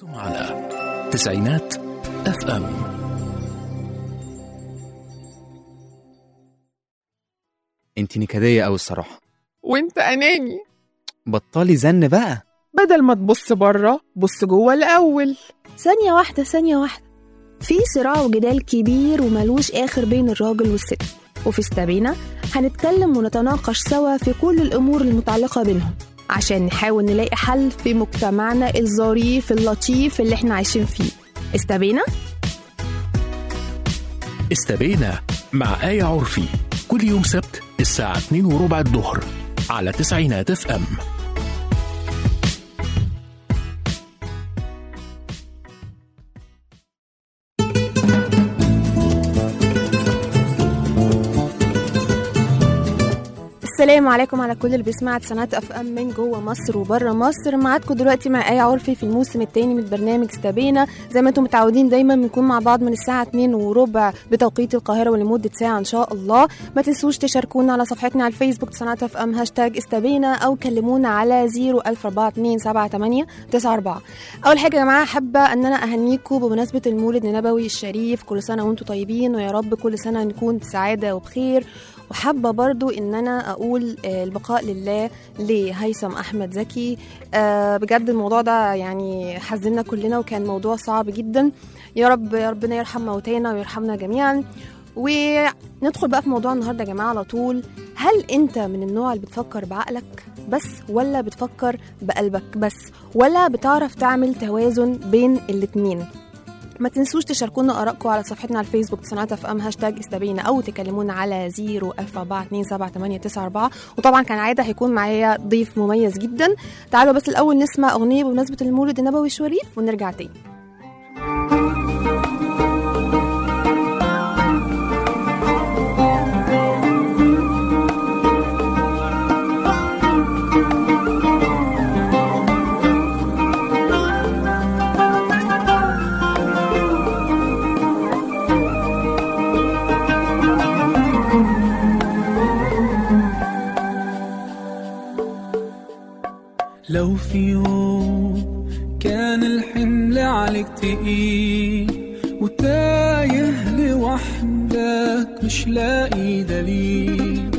أنتم على تسعينات اف ام انت نكدية أوي الصراحة وانت اناني بطلي زن بقى بدل ما تبص بره بص جوه الاول ثانية واحدة ثانية واحدة في صراع وجدال كبير وملوش آخر بين الراجل والست وفي استبينا هنتكلم ونتناقش سوا في كل الأمور المتعلقة بينهم عشان نحاول نلاقي حل في مجتمعنا الظريف اللطيف اللي احنا عايشين فيه استبينا استبينا مع آية عرفي كل يوم سبت الساعة 2 وربع الظهر على تسعينات اف ام السلام عليكم على كل اللي بيسمع سنات اف ام من جوه مصر وبره مصر معاكم دلوقتي مع ايه عرفي في الموسم الثاني من برنامج استبينا زي ما انتم متعودين دايما بنكون مع بعض من الساعه 2 وربع بتوقيت القاهره ولمده ساعه ان شاء الله ما تنسوش تشاركونا على صفحتنا على الفيسبوك سنات اف ام هاشتاج استبينا او كلمونا على 01427 اول حاجه يا جماعه حابه ان انا اهنيكم بمناسبه المولد النبوي الشريف كل سنه وانتم طيبين ويا رب كل سنه نكون في سعاده وبخير وحابه برضو ان انا اقول آه، البقاء لله لهيثم احمد زكي آه، بجد الموضوع ده يعني حزننا كلنا وكان موضوع صعب جدا يا رب يا ربنا يرحم موتانا ويرحمنا جميعا وندخل بقى في موضوع النهارده يا جماعه على طول هل انت من النوع اللي بتفكر بعقلك بس ولا بتفكر بقلبك بس ولا بتعرف تعمل توازن بين الاتنين ما تنسوش تشاركونا ارائكم على صفحتنا على الفيسبوك صناعة اف ام هاشتاج استبينا او تكلمونا على 0 وطبعا كان عاده هيكون معايا ضيف مميز جدا تعالوا بس الاول نسمع اغنيه بمناسبه المولد النبوي الشريف ونرجع تاني لو في يوم كان الحمل عليك تقيل وتايه لوحدك مش لاقي دليل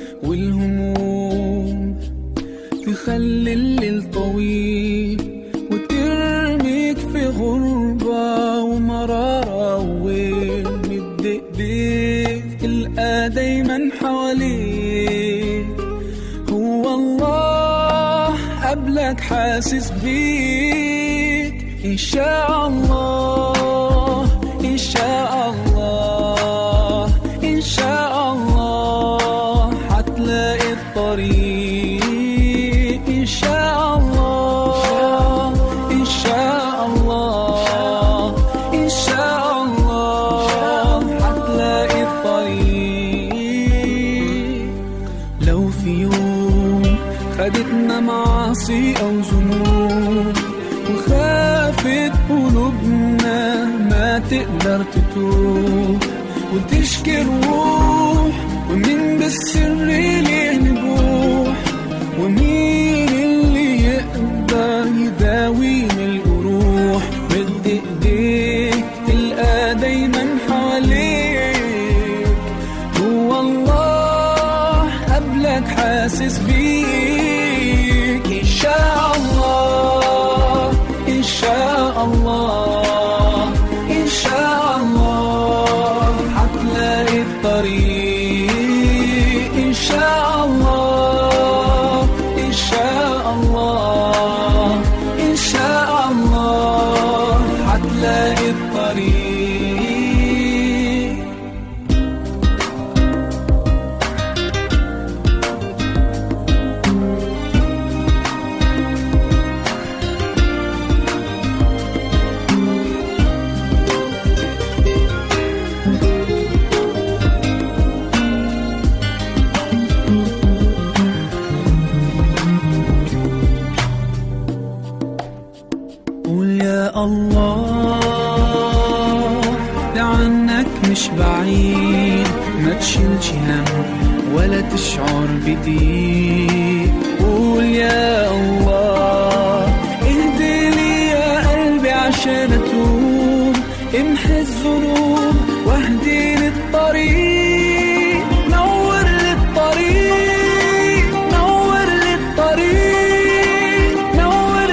والهموم تخلي الليل طويل وترميك في غربة ومرارة ومد ايديك تلقى دايما حواليك هو الله قبلك حاسس بيك إن شاء الله إن شاء الله إن شاء الله هتلاقي الطريق إن شاء الله إن شاء الله إن شاء الله هتلاقي الطريق لو في يوم خدتنا معاصي أو ذنوب وخافت قلوبنا ما تقدر تتوب وتشكي الروح ومين بالسر ليه نبوح ومين اللي يقدر يداوينا الجروح مد ايديك تلقى دايما حواليك هو الله قبلك حاسس بيك إن شاء الله إن شاء الله إن شاء الله هتلاقي الطريق إن شاء الله إن شاء الله إن شاء الله هتلاقي الطريق قول يا الله ده عنك مش بعيد ما تشيلش هم ولا تشعر بضيق قول يا الله اهدي لي يا قلبي عشان اتوب امحي الذنوب واهدي للطريق نور للطريق نور للطريق نور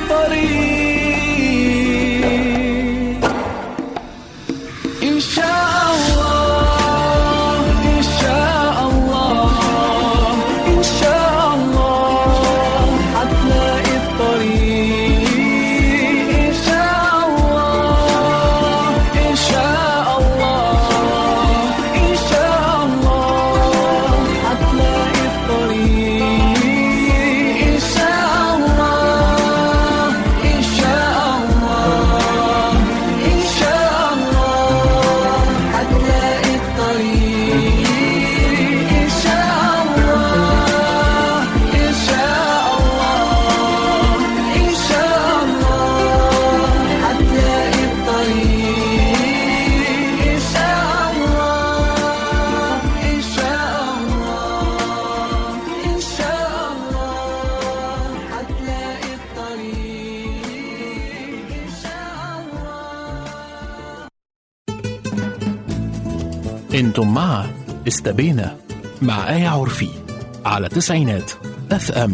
للطريق إن شاء الله إن شاء الله إن شاء الله هتلاقي الطريق إن شاء الله إن شاء الله إن شاء الله هتلاقي الطريق إن شاء الله إن شاء الله إن شاء الله هتلاقي الطريق إن شاء الله إن شاء الله إن شاء الله هتلاقي الطريق إن شاء الله إن شاء الله إن شاء الله هتلاقي الطريق إن شاء الله انتم مع استبينا مع آية عرفي على تسعينات اف ام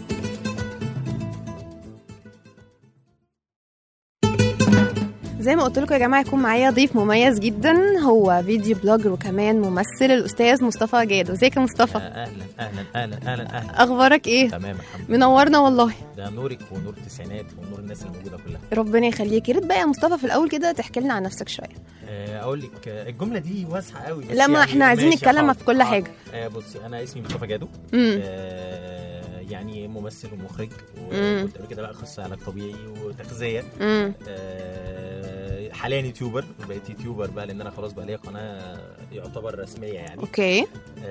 زي ما قلت لكم يا جماعه يكون معايا ضيف مميز جدا هو فيديو بلوجر وكمان ممثل الاستاذ مصطفى جاد ازيك يا مصطفى اهلا اهلا اهلا اهلا اهلا اخبارك ايه تمام الحمد لله منورنا والله ده نورك ونور التسعينات ونور الناس اللي موجوده كلها ربنا يخليك يا ريت بقى يا مصطفى في الاول كده تحكي لنا عن نفسك شويه آه، اقول لك آه، الجمله دي واسعه قوي بس لا، ما يعني إحنا عايزين ماشي، نتكلم حاضر، في كل حاضر. حاجة. آه، بصي انا اسمي مصطفى جادو امم آه، يعني ممثل ومخرج مم. وكنت قبل كده بقى اخصائي علاج طبيعي وتغذيه امم آه، حاليا يوتيوبر بقيت يوتيوبر بقى لان انا خلاص بقى ليا قناه يعتبر رسميه يعني اوكي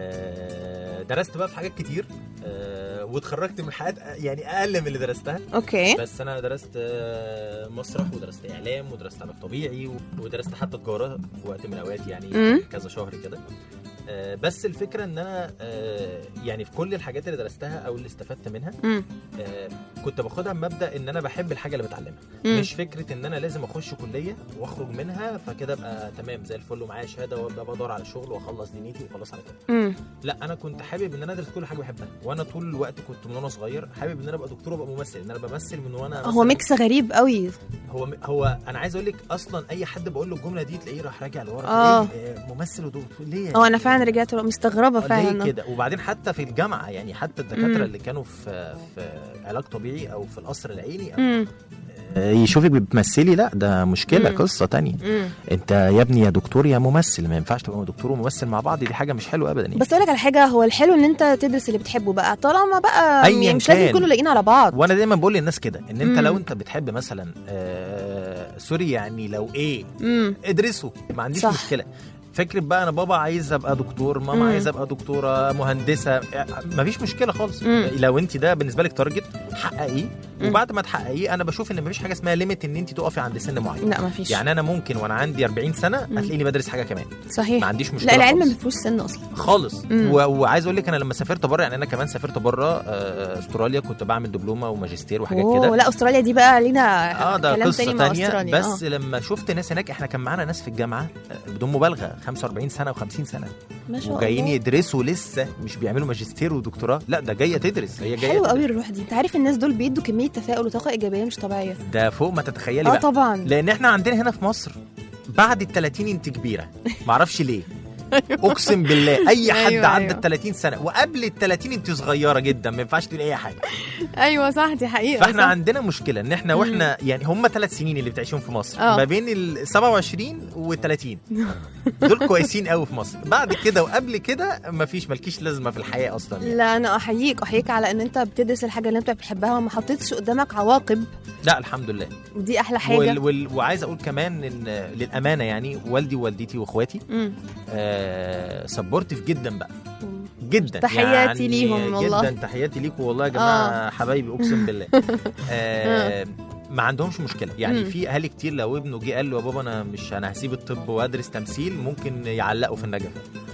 آه، درست بقى في حاجات كتير آه، واتخرجت من حاجات يعني اقل من اللي درستها اوكي بس انا درست آه، مسرح ودرست اعلام ودرست علاج طبيعي و- ودرست حتى تجاره في وقت من الاوقات يعني مم. كذا شهر كده آه، بس الفكره ان انا آه، يعني في كل الحاجات اللي درستها او اللي استفدت منها امم آه، كنت باخدها بمبدا ان انا بحب الحاجه اللي بتعلمها مم. مش فكره ان انا لازم اخش كليه واخرج منها فكده ابقى تمام زي الفل ومعايا شهاده وابدا بدور على شغل واخلص دنيتي وخلاص على كده امم لا انا كنت حابب ان انا ادرس كل حاجه بحبها وانا طول الوقت كنت من وانا صغير حابب ان انا ابقى دكتور وابقى ممثل ان انا بمثل من وانا هو مثلاً- ميكس غريب قوي هو هو انا عايز اقول لك اصلا اي حد بقول له الجمله دي تلاقيه راح راجع لورا آه. إيه، آه، ممثل ودكتور ليه يعني؟ هو انا فعلا رجعت مستغربه ليه فعلا كده وبعدين حتى في الجامعه يعني حتى مم. الدكاتره اللي كانوا في في علاج طبيعي او في القصر العيني أو امم آه، يشوفك بتمثلي لا ده مشكله مم. قصه تانية امم انت يا ابني يا دكتور يا ممثل ما ينفعش تبقى دكتور وممثل مع بعض دي حاجه مش حلوه ابدا يعني. بس اقول لك على حاجه هو الحلو ان انت تدرس اللي بتحبه بقى طالما بقى أياً يعني مش لازم كان. يكونوا لاقيين على بعض وانا دايما بقول للناس كده ان انت مم. لو انت بتحب مثلا آه سوري يعني لو ايه امم ادرسه ما عنديش صح. مشكله فكره بقى انا بابا عايز ابقى دكتور ماما مم. عايز ابقى دكتوره مهندسه مفيش مشكله خالص مم. لو انت ده بالنسبه لك تارجت حققيه مم. وبعد ما تحققيه انا بشوف ان مفيش حاجه اسمها ليميت ان انت تقفي عند سن معين لا مفيش يعني انا ممكن وانا عندي 40 سنه مم. هتلاقيني بدرس حاجه كمان ما صحيح عنديش مشكله لا العلم خالص. ما فيهوش سن اصلا خالص مم. و... وعايز اقول لك انا لما سافرت بره يعني انا كمان سافرت بره آه، استراليا كنت بعمل دبلومه وماجستير وحاجات اوه كده لا استراليا دي بقى لينا اه ده كلام قصه تاني مع تانية استراليا بس آه. لما شفت ناس هناك احنا كان معانا ناس في الجامعه آه، بدون مبالغه 45 سنه و50 سنه ما شاء وجايين الله يدرسوا لسه مش بيعملوا ماجستير ودكتوراه لا ده جايه تدرس هي جايه حلو قوي تدرس. الروح دي انت عارف الناس دول بيدوا كميه تفاؤل وطاقه ايجابيه مش طبيعيه ده فوق ما تتخيلي اه بقى طبعا لان احنا عندنا هنا في مصر بعد ال 30 انت كبيره معرفش ليه اقسم بالله اي حد أيوة، عدى أيوة. ال 30 سنه وقبل ال 30 انت صغيره جدا ما ينفعش تقولي اي حاجه ايوه صح دي حقيقه فاحنا صح. عندنا مشكله ان احنا واحنا يعني هم ثلاث سنين اللي بتعيشهم في مصر آه. ما بين ال 27 و 30 دول كويسين قوي في مصر بعد كده وقبل كده مفيش مالكيش لازمه في الحياه اصلا يعني. لا انا احييك احييك على ان انت بتدرس الحاجه اللي انت بتحبها وما حطيتش قدامك عواقب لا الحمد لله ودي احلى حاجه وال وال وعايز اقول كمان ان للامانه يعني والدي ووالدتي واخواتي مم. آه سبورتيف جدا بقى جدا تحياتي يعني ليهم والله. جدا تحياتي ليكم والله يا جماعه حبايبي اقسم بالله آه ما عندهمش مشكله يعني مم. في اهالي كتير لو ابنه جه قال له يا بابا انا مش انا هسيب الطب وادرس تمثيل ممكن يعلقوا في النجف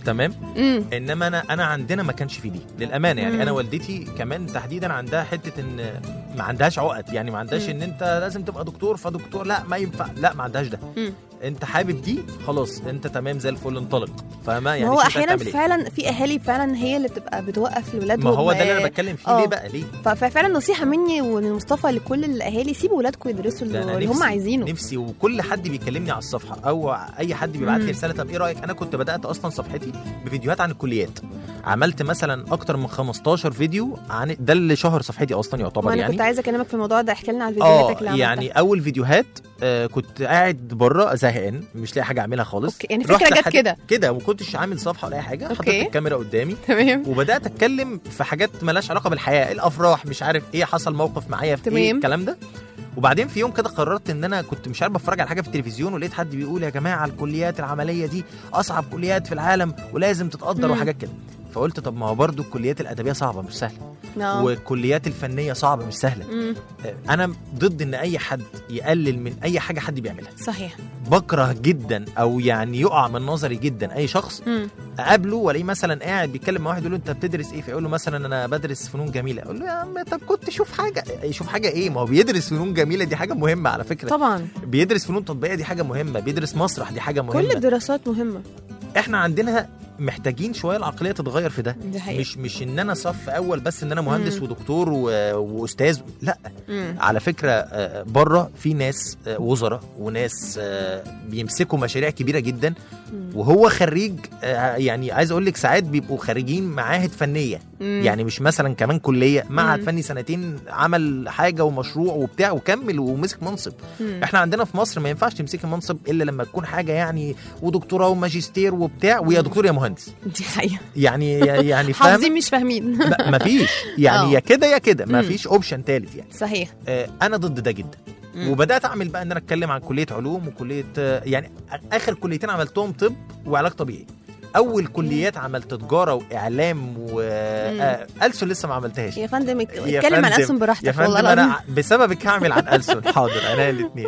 تمام امم انما انا انا عندنا ما كانش في دي للامانه يعني مم. انا والدتي كمان تحديدا عندها حته ان ما عندهاش عقد يعني ما عندهاش مم. ان انت لازم تبقى دكتور فدكتور لا ما ينفع لا ما عندهاش ده مم. انت حابب دي خلاص انت تمام زي الفل انطلق فما يعني ما هو شوف احيانا هتعمل إيه. فعلا في اهالي فعلا هي اللي بتبقى بتوقف الولاد ما هو ده اللي انا بتكلم فيه آه. ليه بقى ليه ف- ففعلا نصيحه مني ومن مصطفى لكل الاهالي سيبوا ولادكم يدرسوا ده اللي, أنا اللي هم نفسي- عايزينه نفسي وكل حد بيكلمني على الصفحه او اي حد بيبعت مم. لي رساله طب ايه رايك انا كنت بدات اصلا صفحتي بفيديوهات عن الكليات عملت مثلا اكتر من 15 فيديو عن ده اللي شهر صفحتي اصلا ما يعتبر انا يعني كنت عايزه اكلمك في الموضوع ده احكي لنا على اه فيديوهاتك اللي عملتها. يعني اول فيديوهات آه كنت قاعد بره زهقان مش لاقي حاجه اعملها خالص اوكي يعني رحت فكره جت حد- كده كده وما كنتش عامل صفحه ولا اي حاجه حطيت أوكي. الكاميرا قدامي تمام وبدات اتكلم في حاجات مالهاش علاقه بالحياه الافراح مش عارف ايه حصل موقف معايا في ايه تمام. الكلام ده وبعدين في يوم كده قررت ان انا كنت مش عارف بتفرج على حاجه في التلفزيون ولقيت حد بيقول يا جماعه الكليات العمليه دي اصعب كليات في العالم ولازم تتقدر مم. وحاجات كده فقلت طب ما هو برضه الكليات الادبيه صعبه مش سهله آه. والكليات الفنيه صعبه مش سهله مم. آه، انا ضد ان اي حد يقلل من اي حاجه حد بيعملها صحيح بكره جدا او يعني يقع من نظري جدا اي شخص مم. اقابله والاقيه مثلا قاعد بيتكلم مع واحد يقول له انت بتدرس ايه فيقول له مثلا انا بدرس فنون جميله اقول له يا عم طب كنت شوف حاجه يشوف حاجه ايه ما هو بيدرس فنون جميله دي حاجه مهمه على فكره طبعا بيدرس فنون تطبيقيه دي حاجه مهمه بيدرس مسرح دي حاجه كل مهمه الدراسات مهمه احنا عندنا محتاجين شويه العقليه تتغير في ده دي حقيقة مش مش ان انا صف اول بس ان انا مهندس مم. ودكتور و... واستاذ لا مم. على فكره بره في ناس آه، وزراء وناس آه، بيمسكوا مشاريع كبيره جدا مم. وهو خريج آه، يعني عايز اقول لك ساعات بيبقوا خارجين معاهد فنيه مم. يعني مش مثلا كمان كليه معهد مم. فني سنتين عمل حاجه ومشروع وبتاع وكمل ومسك منصب مم. احنا عندنا في مصر ما ينفعش تمسكي منصب الا لما تكون حاجه يعني ودكتوراه وماجستير وبتاع ويا دكتور يا مهندس دي حقيقه يعني يعني فاهم حافظين مش فاهمين ما فيش يعني آه. يا كده يا كده ما مم. فيش اوبشن ثالث يعني صحيح آه، انا ضد ده جدا مم. وبدات اعمل بقى ان انا اتكلم عن كليه علوم وكليه آه، يعني اخر كليتين عملتهم طب وعلاج طبيعي اول كليات عملت تجاره واعلام و آه، ألسن لسه ما عملتهاش يا فندم ات- يا اتكلم عن فندم- ألسن براحتك يا فندم والله العظيم انا بسببك هعمل عن ألسن حاضر انا الاثنين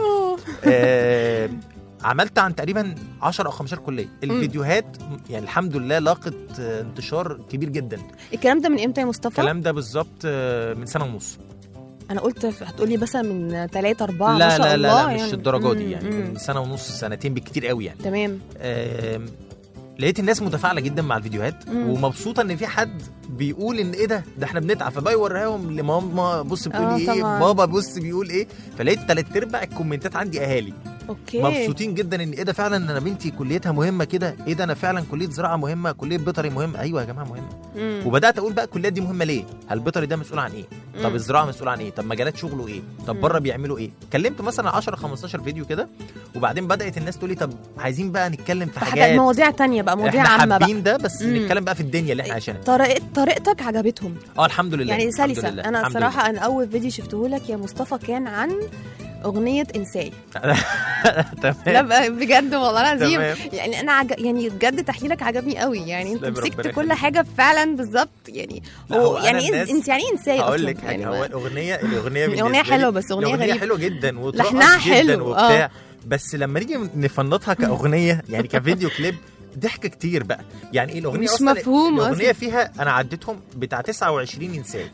آه عملت عن تقريبا 10 او 15 كليه الفيديوهات يعني الحمد لله لاقت آه، انتشار كبير جدا الكلام ده من امتى يا مصطفى؟ الكلام ده بالظبط آه، من سنه ونص انا قلت هتقولي مثلا من 3 4 ما لا شاء لا لا, الله لا مش يعني. الدرجه دي مم، يعني مم. من سنه ونص سنتين بالكتير قوي يعني تمام آم، لقيت الناس متفاعله جدا مع الفيديوهات مم. ومبسوطه ان في حد بيقول ان ايه ده ده احنا بنتعب فبقى يوريهم لماما بص بتقول آه، لي ايه طبعاً. بابا بص بيقول ايه فلقيت تلات ارباع الكومنتات عندي اهالي اوكي مبسوطين جدا ان ايه ده فعلا انا بنتي كليتها مهمه كده ايه ده انا فعلا كليه زراعه مهمه كليه بيطري مهمه ايوه يا جماعه مهمه مم. وبدات اقول بقى الكليات دي مهمه ليه هل البيطري ده مسؤول عن ايه طب مم. الزراعه مسؤول عن ايه طب مجالات شغله ايه طب مم. بره بيعملوا ايه كلمت مثلا 10 15 فيديو كده وبعدين بدات الناس تقول لي طب عايزين بقى نتكلم في حاجات حاجات مواضيع تانية بقى مواضيع احنا عامة بقى حابين ده بس مم. نتكلم بقى في الدنيا اللي احنا عايشينها طريقة طريقتك عجبتهم اه الحمد لله يعني الحمد سلسة لله، انا الحمد الصراحة انا اول فيديو شفته لك يا مصطفى كان عن اغنية انساي لله. لا تمام بقى بجد والله العظيم تمام. يعني انا عج... يعني بجد تحليلك عجبني قوي يعني انت تسلمي، ربنا مسكت يخليك. كل حاجة فعلا بالظبط يعني لا، هو هو أنا يعني إيه الناس- انت يعني ايه انساي هقول اصلا لك حاجه يعني هو ما- الاغنيه الاغنيه بالنسبة اغنية لي- حلوة بس اغنية الاغنيه غريبة حلوه جدا وترقص لحنها جدا حلو، وبتاع بس لما نيجي نفنطها كاغنيه يعني كفيديو كليب ضحك كتير بقى يعني ايه الاغنيه مش اصلا مفهوم الاغنيه أصلاً. فيها انا عديتهم بتاع 29 انسان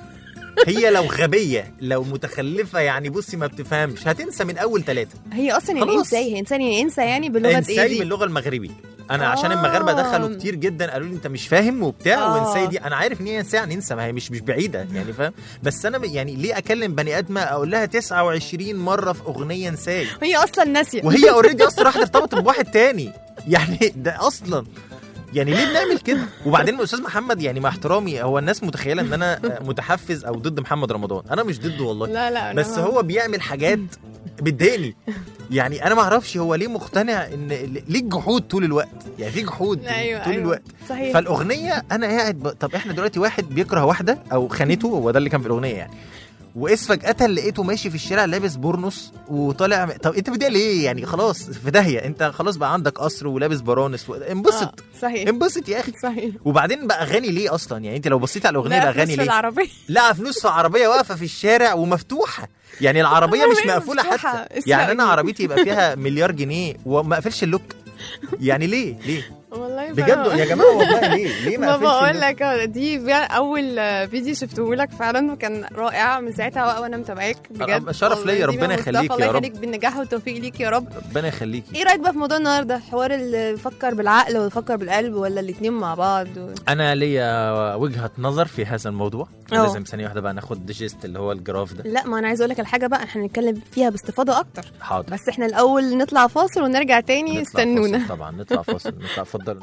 هي لو غبيه لو متخلفه يعني بصي ما بتفهمش هتنسى من اول ثلاثه هي اصلا يعني خلاص. انساي هي انسان يعني انسى يعني بلغة ايه انساي دي باللغه المغربي انا آه. عشان المغاربه دخلوا كتير جدا قالوا لي انت مش فاهم وبتاع آه. وانساي دي انا عارف ان هي انساي يعني انسى ما هي مش مش بعيده يعني فاهم بس انا ب- يعني ليه اكلم بني ادمه اقول لها 29 مره في اغنيه انساي هي اصلا ناسية وهي اوريدي اصلا راحت ارتبطت بواحد تاني يعني ده اصلا يعني ليه بنعمل كده وبعدين الاستاذ محمد يعني مع احترامي هو الناس متخيله ان انا متحفز او ضد محمد رمضان انا مش ضده والله لا لا أنا بس ما- هو بيعمل حاجات بتضايقني يعني انا ما اعرفش هو ليه مقتنع ان ليه الجحود طول الوقت يعني في جحود ايوه طول أيوة. الوقت صحيح فالاغنيه انا قاعد ب... طب احنا دلوقتي واحد بيكره واحده او خانته هو ده اللي كان في الاغنيه يعني وإس فجأة لقيته ماشي في الشارع لابس بورنوس وطالع طب انت بتضايق ليه يعني خلاص في داهية انت خلاص بقى عندك قصر ولابس برانس و... انبسط آه، صحيح انبسط يا اخي صحيح وبعدين بقى غني ليه اصلا يعني انت لو بصيت على الاغنيه بقى لا غني في ليه العربية لا فلوس في عربيه واقفه في الشارع ومفتوحه يعني العربيه مش العربية مقفوله مفتوحة. حتى يعني انا اسرقني. عربيتي يبقى فيها مليار جنيه وما اقفلش اللوك يعني ليه ليه والله والله بجد فعلا. يا جماعه والله ليه ليه ما ما قفلش بقول ده؟ لك آه، دي فعلا اول آه، فيديو شفته لك فعلا وكان رائع من ساعتها بقى وانا متابعاك بجد شرف والله ليا، ديما ربنا مصطفى، يخليك الله يا رب. يخليك بالنجاح والتوفيق ليك يا رب ربنا يخليكي ايه رايك بقى في موضوع النهارده حوار اللي بيفكر بالعقل ويفكر بالقلب ولا الاتنين مع بعض و... انا ليا وجهه نظر في هذا الموضوع أه. لازم ثانيه واحده بقى ناخد جيست اللي هو الجراف ده لا ما انا عايزه اقول لك الحاجه بقى احنا هنتكلم فيها باستفاضه اكتر حاضر بس احنا الاول نطلع فاصل ونرجع تاني نطلع استنونا فاصل طبعا نطلع فاصل نطلع اتفضل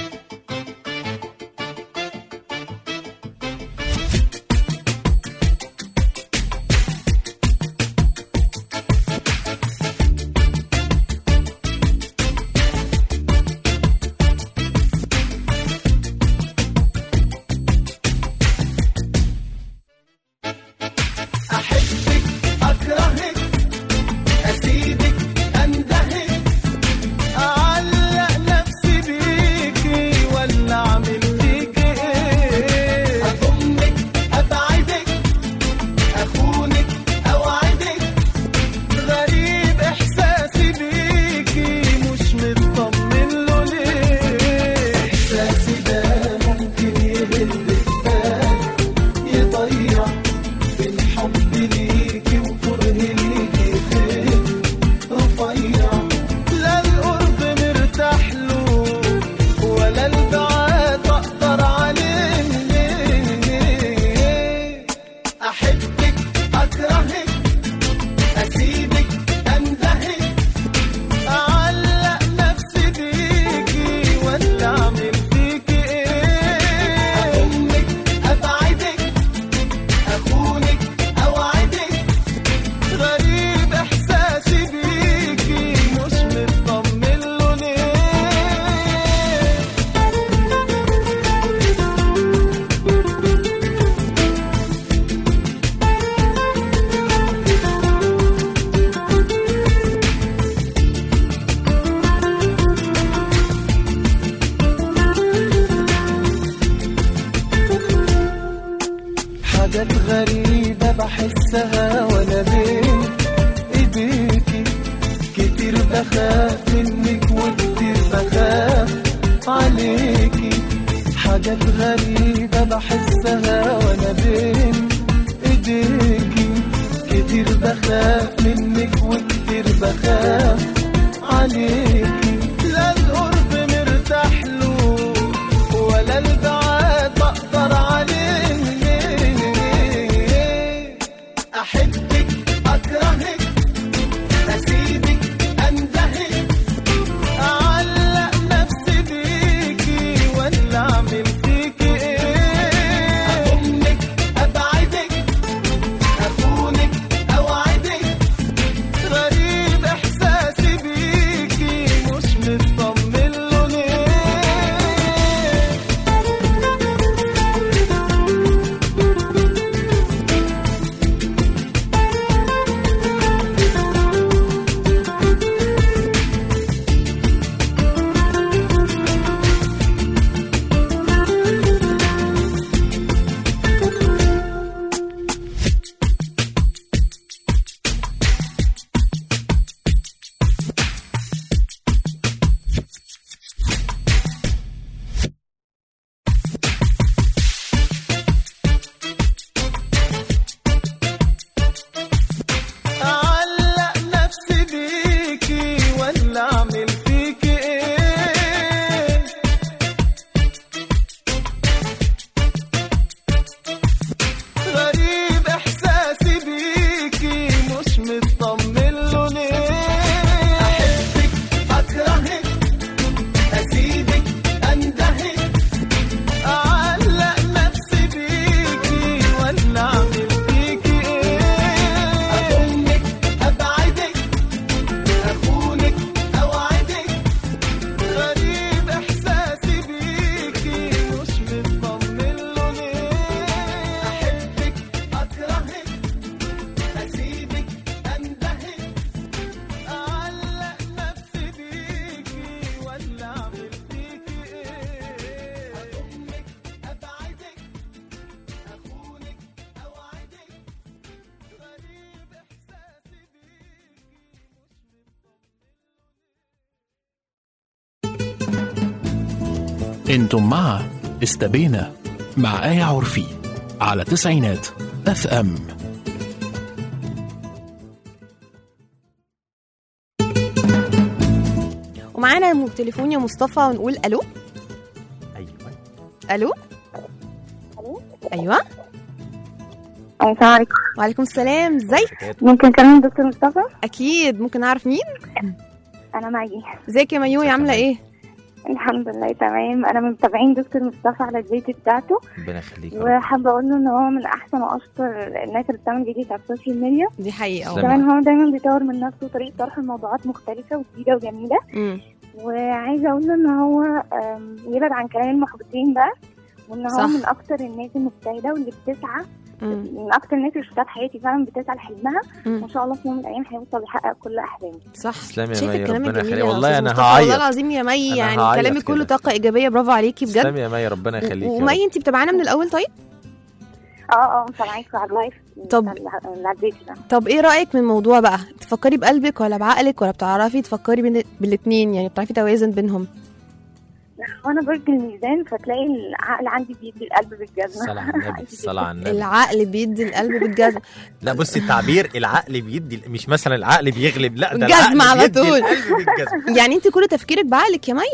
أحبك أكرهك أسيبك أندهك أعلق نفسي بيك انتم مع استبينا مع آية عرفي على تسعينات اف ام ومعانا م- تليفون يا مصطفى ونقول الو ايوه الو ايوه السلام عليكم وعليكم السلام ازيك ممكن اكلم دكتور مصطفى اكيد ممكن اعرف مين انا معي ازيك يا ميوي عامله ايه الحمد لله تمام انا من متابعين دكتور مصطفى على الفيديو بتاعته ربنا يخليك يا رب. وحابه اقول له ان هو من احسن واشطر الناس اللي بتعمل فيديوز على السوشيال ميديا دي حقيقه تسلمي. كمان هو دايما بيطور من نفسه وطريقه طرح الموضوعات مختلفه وجديده وجميله امم وعايزه اقول له ان هو آم، يبعد عن كلام المحبطين ده وان صح. هو من اكتر الناس المجتهده واللي بتسعى من اكتر الناس اللي شفتها في حياتي فعلا بتسعى لحلمها مم. وان شاء الله في يوم من الايام هيوصل يحقق كل احلامه صح تسلمي يا شايف مي، الكلام ربنا الجميل يخليك. يا والله أستاذ أنا مصطفى. هعيط. والله العظيم يا مي أنا يعني هعيط كلامك كله كده. طاقه ايجابيه برافو عليكي بجد تسلمي يا مي ربنا يخليك يا رب. ومي انت بتابعانا من الاول طيب اه اه متابعينكم على اللايف طب. على على الفيديو ده طب ايه رايك من الموضوع بقى تفكري بقلبك ولا بعقلك ولا بتعرفي تفكري بين بالاثنين يعني بتعرفي توازن بينهم وانا برج الميزان فتلاقي العقل عندي بيدي القلب بالجزمه الصلاة على النبي الصلاة على النبي العقل بيدي القلب بالجزم لا بصي التعبير العقل بيدي مش مثلا العقل بيغلب لا ده الجزمة العقل على بيدي طول. القلب بالجزمة يعني انت كل تفكيرك بعقلك يا مي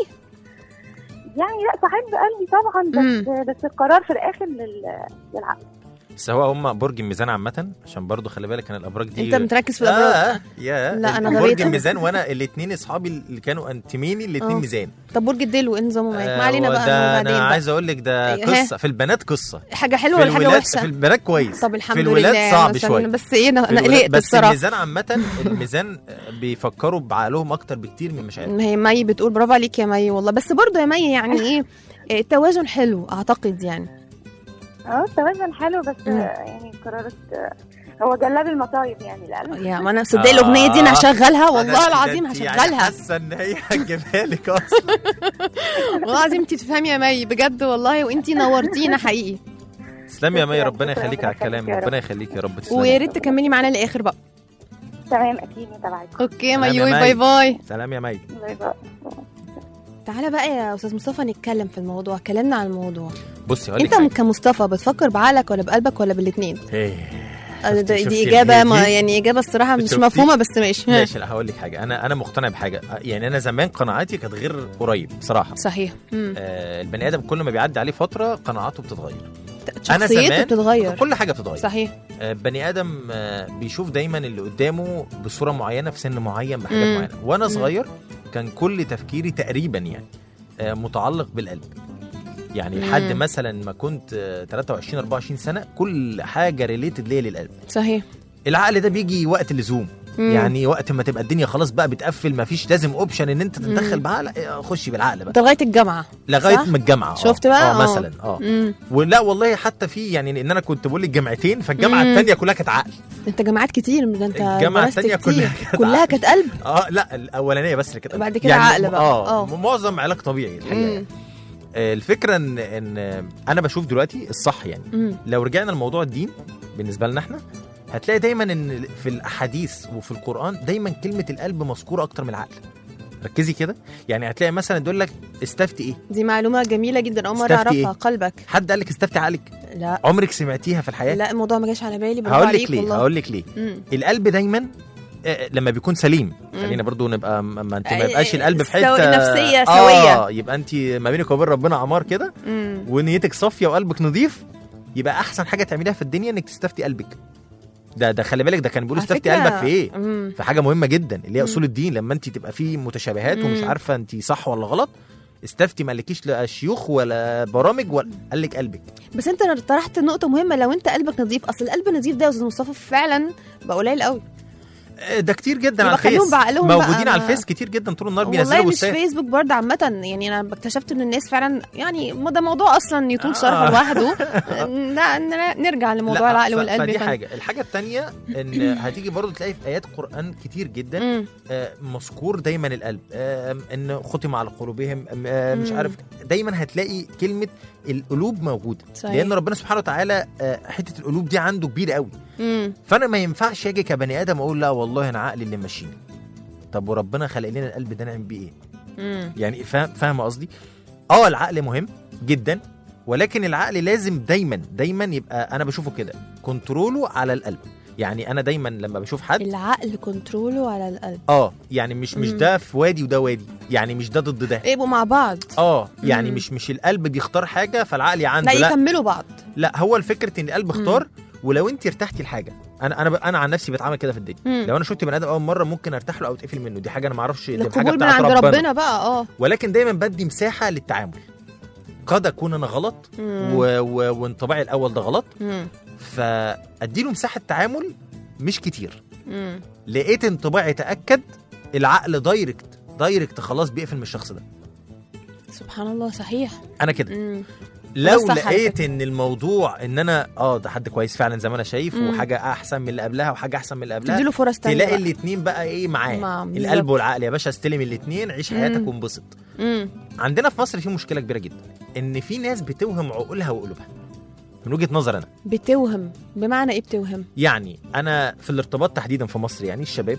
يعني لا صاحب قلبي طبعا بس بس القرار في الاخر لل- للعقل بس هو هم برج الميزان عامة عشان برضو خلي بالك انا الابراج دي انت متركز في الابراج آه يا لا، أنا برج غبيت. الميزان وانا الاثنين اصحابي اللي كانوا انتميني الاثنين آه. ميزان طب برج الدلو ايه نظامه معاك ما آه، علينا بقى ده بعدين انا بقى. عايز اقول لك ده إيه، قصة في البنات قصة حاجه حلوه في ولا حاجه الولاد وحشه في البنات كويس طب الحمد في الولاد لله صعب عشان شوية بس ايه انا في أنا الولاد- قلقت بس بصراحه الميزان عامة الميزان بيفكروا بعقلهم اكتر بكتير من مشاعرهم هي مي بتقول برافو عليك يا مي والله بس برضه يا مي يعني ايه إيه، التوازن حلو اعتقد يعني اه التوازن حلو بس مم. آه، يعني قررت آه، هو جلاب المصايب يعني القلب يا ما انا صدقني الاغنيه دي انا هشغلها والله أنا- العظيم ده أنت يعني هشغلها حاسه ان هي هتجيبها لك اصلا والله العظيم انت تفهمي يا مي بجد والله وانت نورتينا حقيقي تسلمي يا مي شكراً، ربنا شكراً، يخليك على ربنا الكلام يخليك يا رب. ربنا يخليك يا رب تسلمي ويا ريت تكملي معانا للاخر بقى تمام اكيد متابعيكم اوكي يا سلام يا ميوي مي. باي باي سلام يا مي باي باي تعالى بقى يا استاذ مصطفى نتكلم في الموضوع كلمنا عن الموضوع بصي هقول لك انت حاجة. كمصطفى بتفكر بعقلك ولا بقلبك ولا بالاثنين إيه. دي, شفتي دي اجابه الهي ما دي؟ يعني اجابه الصراحه مش شفتي؟ مفهومه بس ماشي ها. ماشي لا هقول لك حاجه انا انا مقتنع بحاجه يعني انا زمان قناعاتي كانت غير قريب بصراحه صحيح مم. آه البني ادم كل ما بيعدي عليه فتره قناعاته بتتغير أنا شخصيته زمان بتتغير كل حاجه بتتغير صحيح آه، بني ادم آه، بيشوف دايما اللي قدامه بصوره معينه في سن معين بحاجات مم. معينه وانا مم. صغير كان كل تفكيري تقريبا يعني آه، متعلق بالقلب يعني مم. لحد مثلا ما كنت آه، 23 24 سنه كل حاجه ريليتد ليا للقلب صحيح العقل ده بيجي وقت اللزوم مم. يعني وقت ما تبقى الدنيا خلاص بقى بتقفل ما فيش لازم اوبشن ان انت تتدخل مم. بعقل آه، خشي بالعقل بقى انت لغايه الجامعه لغايه صح؟ ما الجامعه آه. شفت بقى؟ اه آه. مثلا اه مم. ولا والله حتى في يعني ان انا كنت بقول لك جامعتين فالجامعه مم. الثانيه كلها كانت عقل انت جامعات كتير ده انت الجامعة درست التانية كتير. كلها كانت كلها عقل. كانت قلب اه لا الاولانيه بس اللي كانت بعد كده عقل بقى. اه آه. معظم علاج طبيعي الحقيقه مم. يعني. آه، الفكره ان ان انا بشوف دلوقتي الصح يعني مم. لو رجعنا لموضوع الدين بالنسبه لنا احنا هتلاقي دايما ان في الاحاديث وفي القران دايما كلمه القلب مذكوره اكتر من العقل ركزي كده يعني هتلاقي مثلا يقول لك استفتي ايه دي معلومه جميله جدا اول مره استفتي اعرفها إيه؟ قلبك حد قال لك استفتي عقلك لا عمرك سمعتيها في الحياه لا الموضوع ما جاش على بالي برافو هقول لك عليك ليه والله هقول لك ليه مم. القلب دايما آه، لما بيكون سليم مم. خلينا برضو نبقى ما ما انت ما آه، يبقاش القلب في سوي- حته نفسية اه سوية. يبقى انت ما بينك وبين ربنا عمار كده مم. ونيتك صافيه وقلبك نظيف يبقى احسن حاجه تعمليها في الدنيا انك تستفتي قلبك ده ده خلي بالك ده كان بيقولوا على استفتي فكرة- قلبك في ايه مم. في حاجه مهمه جدا اللي هي مم. اصول الدين لما انت تبقى في متشابهات ومش مم. عارفه انت صح ولا غلط استفتي ما قالكيش لا شيوخ ولا برامج ولا قال لك قلبك بس انت طرحت نقطه مهمه لو انت قلبك نظيف اصل القلب نظيف ده يا استاذ مصطفى فعلا بقى قليل قوي آه، ده كتير جدا على يبقى خليهم الفيس بعقلهم بقى، موجودين على ما- الفيس كتير جدا طول النهار والله بينزلوا مش بوستات فيسبوك برضه عامة يعني أنا اكتشفت إن الناس فعلا يعني ما ده موضوع أصلا يطول آه. شرحه لوحده لا ن- نرجع لموضوع لا، العقل ف- والقلب فدي فعلا. حاجه الحاجه الثانيه ان هتيجي برضو تلاقي في ايات قران كتير جدا مم. آه، مذكور دايما القلب آه، ان ختم على قلوبهم آه، مش مم. عارف دايما هتلاقي كلمه القلوب موجوده صحيح. لان ربنا سبحانه وتعالى آه، حته القلوب دي عنده كبيره قوي مم. فانا ما ينفعش اجي كبني ادم اقول لا والله انا عقلي اللي ماشيني طب وربنا خلق لنا القلب ده نعمل بيه ايه مم. يعني فاهم فاهم قصدي اه العقل مهم جدا ولكن العقل لازم دايما دايما يبقى انا بشوفه كده كنتروله على القلب يعني انا دايما لما بشوف حد العقل كنتروله على القلب اه يعني مش مش مم. ده في وادي وده وادي يعني مش ده ضد ده يبقوا مع بعض اه يعني مم. مش مش القلب بيختار حاجه فالعقل لا عنده لا يكملوا بعض لا هو الفكره ان القلب اختار ولو انت ارتحتي لحاجه انا انا ب- انا عن نفسي بتعامل كده في الدنيا مم. لو انا شفت بني ادم اول مره ممكن ارتاح له او اتقفل منه دي حاجه انا ما اعرفش دي حاجه القبول من بتاعت عند ربنا, ربنا بقى اه ولكن دايما بدي مساحه للتعامل قد اكون انا غلط مم. و... و... وانطباعي الاول ده غلط مم. فاديله مساحه تعامل مش كتير مم. لقيت انطباعي تاكد العقل دايركت دايركت خلاص بيقفل من الشخص ده سبحان الله صحيح انا كده مم. لو صح على لقيت فكرة. ان الموضوع ان انا اه ده حد كويس فعلا زي ما انا شايف مم. وحاجه احسن من اللي قبلها وحاجه احسن من اللي قبلها تديله فرص تانية تلاقي بقى. الاتنين بقى ايه معاه مع- بالظبط. القلب والعقل يا باشا استلم الاتنين عيش حياتك مم. وانبسط مم. عندنا في مصر في مشكله كبيره جدا ان في ناس بتوهم عقولها وقلوبها من وجهه نظر انا بتوهم بمعنى ايه بتوهم يعني انا في الارتباط تحديدا في مصر يعني الشباب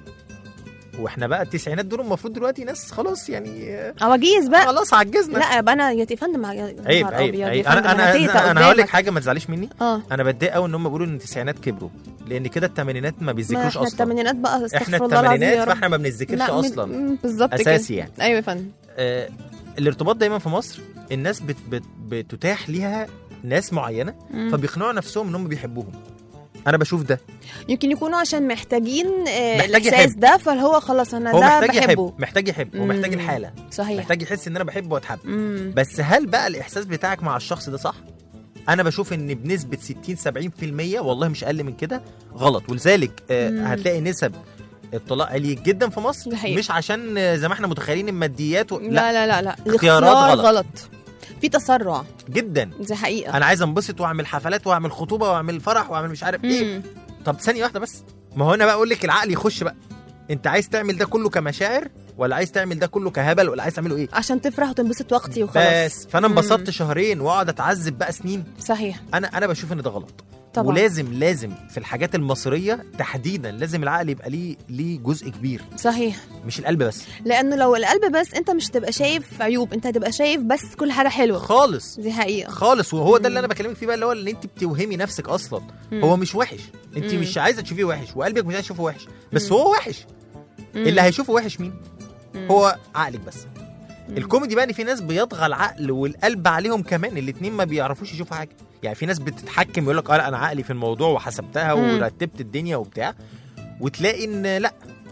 واحنا بقى التسعينات دول المفروض دلوقتي ناس خلاص يعني آه، عواجيز بقى خلاص عجزنا لا يبقى انا يا فندم يا عيب نهار عيب, أبيض، يا عيب. فندم، انا انا تيتا انا, أنا هقول لك قدامك. حاجه ما تزعليش مني اه انا بتضايق قوي ان هم بيقولوا ان التسعينات كبروا لان كده الثمانينات ما ما بيذكروش احنا اصلا الثمانينات بقى احنا استغفر الله العظيم يا الثمانينات رب فاحنا ما بنذكرش لا، من- اصلا مم، بالظبط كده اساسي يعني ايوه يا فندم آه الارتباط دايما في مصر الناس بت بت بتتاح ليها ناس معينه مم. فبيقنعوا نفسهم ان هم بيحبوهم انا بشوف ده يمكن يكونوا عشان محتاجين آه محتاج الاحساس يحب. ده فهو خلاص انا هو ده محتاج بحبه يحب محتاج يحب ومحتاج مم. الحاله صحيح محتاج يحس ان انا بحبه واتحب مم. بس هل بقى الاحساس بتاعك مع الشخص ده صح انا بشوف ان بنسبه 60 70% والله مش اقل من كده غلط ولذلك آه مم. هتلاقي نسب الطلاق عالي جدا في مصر ده حقيقي. مش عشان آه، زي ما احنا متخيلين الماديات و... لا, لا لا لا لا اختيارات الاختيار غلط. غلط في تسرع جدا دي حقيقه انا عايز انبسط واعمل حفلات واعمل خطوبه واعمل فرح واعمل مش عارف ايه مم. طب ثانيه واحده بس ما هو انا بقى اقول لك العقل يخش بقى انت عايز تعمل ده كله كمشاعر ولا عايز تعمل ده كله كهبل ولا عايز تعمله ايه عشان تفرح وتنبسط وقتي وخلاص بس فانا مم. انبسطت شهرين واقعد اتعذب بقى سنين صحيح انا انا بشوف ان ده غلط طبعا ولازم لازم في الحاجات المصريه تحديدا لازم العقل يبقى ليه ليه جزء كبير صحيح مش القلب بس لانه لو القلب بس انت مش هتبقى شايف عيوب انت هتبقى شايف بس كل حاجه حلوه خالص دي حقيقه خالص وهو ده اللي مم. انا بكلمك فيه بقى اللي هو اللي انت بتوهمي نفسك اصلا مم. هو مش وحش انت مم. مش عايزه تشوفيه وحش وقلبك مش عايز تشوفه وحش بس مم. هو وحش مم. اللي هيشوفه وحش مين مم. هو عقلك بس مم. الكوميدي بقى ان في ناس بيطغى العقل والقلب عليهم كمان الاتنين ما بيعرفوش يشوفوا حاجه يعني في ناس بتتحكم يقول لك اه لا انا عقلي في الموضوع وحسبتها مم. ورتبت الدنيا وبتاع وتلاقي ان لا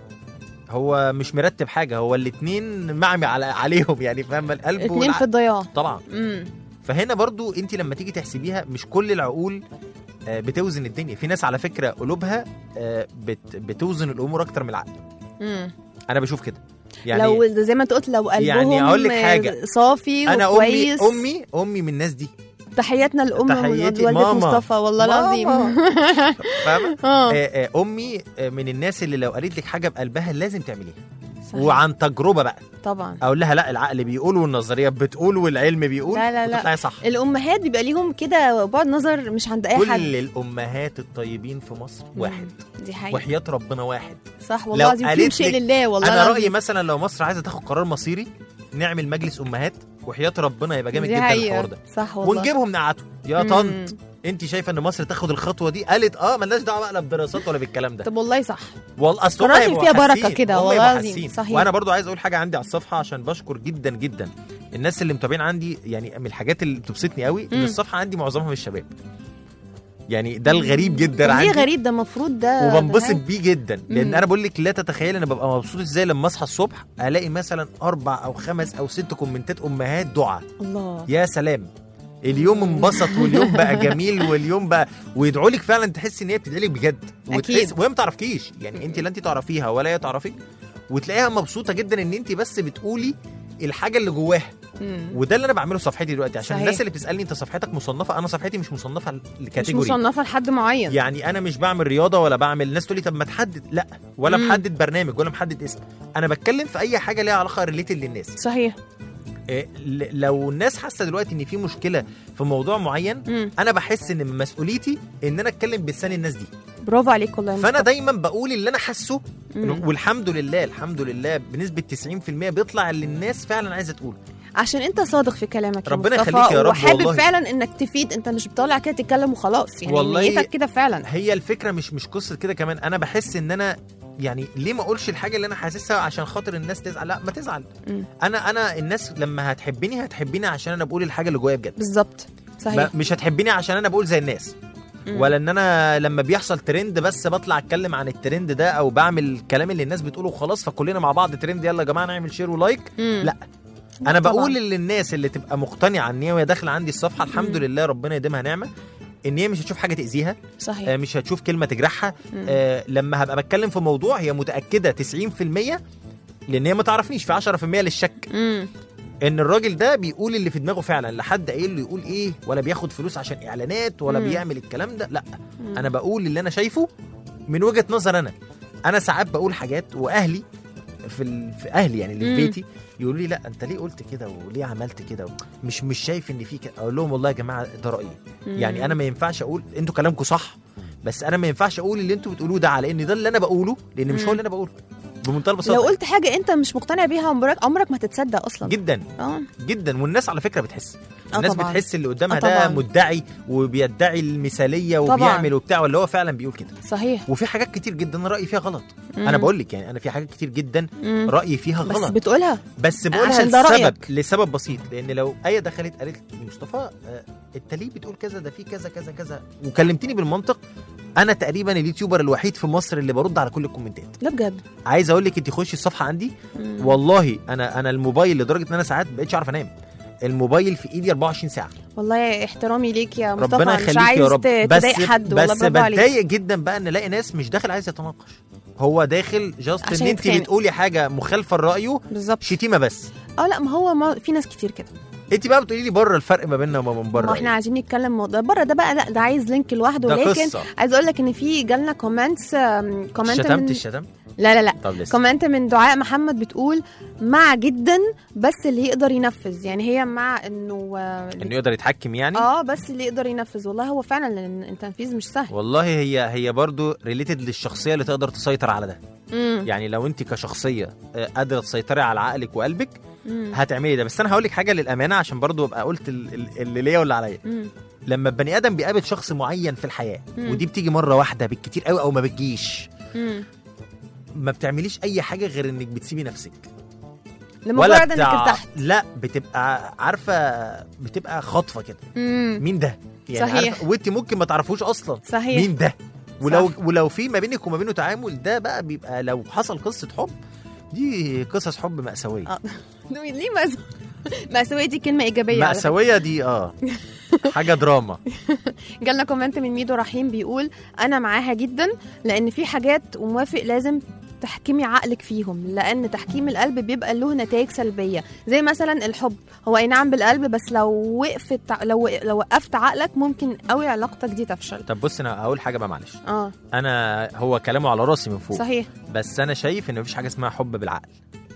هو مش مرتب حاجه هو الاتنين معمي على عليهم يعني فاهم القلب اتنين في والعقل الضياع طبعا امم فهنا برضو انت لما تيجي تحسبيها مش كل العقول آه، بتوزن الدنيا في ناس على فكره قلوبها آه، بت- بتوزن الامور اكتر من العقل امم انا بشوف كده يعني لو زي ما انت قلت لو قلبهم يعني أقول لك حاجة. صافي انا امي وكويس امي امي من الناس دي تحياتنا لام تحياتي والدة ماما. مصطفى والله العظيم ماما. فاهمه اه آه، آه، امي آه، من الناس اللي لو قالت لك حاجه بقلبها لازم تعمليها صحيح. وعن تجربه بقى طبعا اقول لها لا العقل بيقول والنظريات بتقول والعلم بيقول لا، لا، لا. وتطلعي صح الامهات بيبقى ليهم كده بعد نظر مش عند اي حد كل الامهات الطيبين في مصر واحد دي حقيقة وحياه ربنا واحد صح والله لو العظيم فيهم قالت شيء لك- لله والله انا العظيم. رايي مثلا لو مصر عايزه تاخد قرار مصيري نعمل مجلس امهات وحياه ربنا يبقى جامد دي جدا حقيقة. الحوار ده صح والله ونجيبهم نقعدهم يا مم. طنط انت شايفه ان مصر تاخد الخطوه دي قالت اه ملناش دعوه بقى لا بدراسات ولا بالكلام ده طب والله صح والله اصل هم الراجل هيبقوا فيها بركة حاسين. كده، هم والله يبقوا العظيم. حاسين. صحيح. وانا برضو عايز اقول حاجه عندي على الصفحه عشان بشكر جدا جدا الناس اللي متابعين عندي يعني من الحاجات اللي بتبسطني قوي ان مم. الصفحه عندي معظمها من الشباب يعني ده الغريب جدا طب ليه عندي غريب ده المفروض ده وبنبسط ده بيه جدا لان مم. انا بقول لك لا تتخيل انا ببقى مبسوط ازاي لما اصحى الصبح الاقي مثلا اربع او خمس او ست كومنتات امهات دعاء الله يا سلام اليوم انبسط واليوم بقى جميل واليوم بقى ويدعوا لك فعلا تحس ان هي بتدعي لك بجد أكيد. وتحس وهي ما تعرفكيش يعني انت لا انت تعرفيها ولا هي تعرفك وتلاقيها مبسوطه جدا ان انت بس بتقولي الحاجه اللي جواها مم. وده اللي انا بعمله في صفحتي دلوقتي عشان صحيح. الناس اللي بتسالني انت صفحتك مصنفه انا صفحتي مش مصنفه مش لكاتيجوري مصنفه لحد معين يعني انا مش بعمل رياضه ولا بعمل الناس تقول لي طب ما تحدد لا ولا مم. محدد برنامج ولا محدد اسم انا بتكلم في اي حاجه ليها علاقه ريليتد للناس صحيح إيه، ل- لو الناس حاسه دلوقتي ان في مشكله في موضوع معين مم. انا بحس ان من مسؤوليتي ان انا اتكلم بلسان الناس دي برافو عليك والله يا فانا مصطفى. دايما بقول اللي انا حاسه مم. والحمد لله الحمد لله بنسبه 90% بيطلع اللي الناس فعلا عايزه تقوله عشان انت صادق في كلامك ربنا يا مصطفى يخليك يا رب وحابب والله. فعلا انك تفيد انت مش بتطلع كده تتكلم وخلاص يعني والله- نيتك كده فعلا هي الفكره مش مش قصه كده كمان انا بحس ان انا يعني ليه ما اقولش الحاجه اللي انا حاسسها عشان خاطر الناس تزعل لا ما تزعل مم. انا انا الناس لما هتحبني هتحبني عشان انا بقول الحاجه اللي جوايا بجد بالظبط صحيح ما- مش هتحبني عشان انا بقول زي الناس مم. ولا ان انا لما بيحصل ترند بس بطلع اتكلم عن الترند ده او بعمل الكلام اللي الناس بتقوله وخلاص فكلنا مع بعض ترند يلا يا جماعه نعمل شير ولايك مم. لا انا طبعاً. بقول للناس اللي تبقى مقتنعه ان هي وهي داخله عندي الصفحه الحمد مم. لله ربنا يديمها نعمه ان هي مش هتشوف حاجه تاذيها صحيح آه، مش هتشوف كلمه تجرحها مم. آه، لما هبقى بتكلم في موضوع هي متاكده 90% لان هي ما تعرفنيش في 10% للشك مم. ان الراجل ده بيقول اللي في دماغه فعلا لا حد قايل له يقول ايه ولا بياخد فلوس عشان اعلانات ولا مم. بيعمل الكلام ده لا مم. انا بقول اللي انا شايفه من وجهه نظر انا انا ساعات بقول حاجات واهلي في, ال... في اهلي يعني اللي في مم. بيتي يقولوا لي لا انت ليه قلت كده وليه عملت كده مش مش شايف ان في كده اقول لهم والله يا جماعه ده رايي مم. يعني انا ما ينفعش اقول انتوا كلامكم صح بس انا ما ينفعش اقول اللي انتوا بتقولوه ده على ان ده اللي انا بقوله لان مش مم. هو اللي انا بقوله بمنتهى البساطه لو قلت حاجه انت مش مقتنع بيها عمرك عمرك ما هتصدق اصلا جدا اه جدا والناس على فكره بتحس آه الناس طبعاً. بتحس اللي قدامها آه ده طبعاً. مدعي وبيدعي المثاليه طبعاً. وبيعمل وبتاع ولا هو فعلا بيقول كده صحيح وفي حاجات كتير جدا أنا رايي فيها غلط مم. انا بقول لك يعني انا في حاجات كتير جدا مم. رايي فيها بس غلط بتقولها بس بقولها عشان ده لسبب رأيك. لسبب بسيط لان لو ايه دخلت قالت لي مصطفى آه، انت ليه بتقول كذا ده في كذا كذا كذا وكلمتني بالمنطق انا تقريبا اليوتيوبر الوحيد في مصر اللي برد على كل الكومنتات لا بجد عايز اقول لك انت خشي الصفحه عندي مم. والله انا انا الموبايل لدرجه ان انا ساعات ما بقتش اعرف انام الموبايل في ايدي 24 ساعه والله احترامي ليك يا مصطفى ربنا مش يخليك عايز يا رب ت- بس تضايق حد والله بس برافو عليك بتضايق جدا بقى ان الاقي ناس مش داخل عايز يتناقش هو داخل جاست عشان ان انت يتخانق. بتقولي حاجه مخالفه لرايه بالظبط شتيمه بس اه لا ما هو ما في ناس كتير كده انت بقى بتقولي لي بره الفرق ما بيننا وما بين بره ما احنا إيه؟ عايزين نتكلم موضوع بره ده بقى لا ده عايز لينك لوحده ده ولكن قصه عايز اقول لك ان في جالنا كومنتس آم، كومنت شتمت من الشتم لا لا لا طب لسه كومنت من دعاء محمد بتقول مع جدا بس اللي يقدر ينفذ يعني هي مع انه آه، انه يقدر يتحكم يعني اه بس اللي يقدر ينفذ والله هو فعلا لان التنفيذ مش سهل والله هي هي برضو ريليتد للشخصيه اللي تقدر تسيطر على ده امم يعني لو انت كشخصيه آه، قادره تسيطري على عقلك وقلبك امم هتعملي ده بس انا هقول لك حاجه للامانه عشان برضو ابقى قلت ال- ال- اللي ليا واللي عليا امم لما البني ادم بيقابل شخص معين في الحياه مم. ودي بتيجي مره واحده بالكتير قوي او ما بتجيش امم ما بتعمليش اي حاجه غير انك بتسيبي نفسك لمجرد انك بتاع- ارتحت لا بتبقى عارفه بتبقى خاطفه كده امم مين ده يعني صحيح. عارفه وانت ممكن ما تعرفوش اصلا صحيح مين ده ولو صح. ولو في ما بينك وما بينه تعامل ده بقى بيبقى لو حصل قصه حب دي قصص حب مأساوية آه. ليه مأساوية مأساوية دي كلمة إيجابية على فكرة. مأساوية دي اه حاجة دراما جالنا كومنت من ميدو رحيم بيقول انا معاها جدا لان في حاجات وموافق لازم تحكمي عقلك فيهم لان تحكيم القلب بيبقى له نتائج سلبيه زي مثلا الحب هو اي نعم بالقلب بس لو وقفت لو لو وقفت عقلك ممكن قوي علاقتك دي تفشل طب بص انا هقول حاجة بقى معلش اه انا هو كلامه على راسي من فوق صحيح بس انا شايف ان مفيش حاجة اسمها حب بالعقل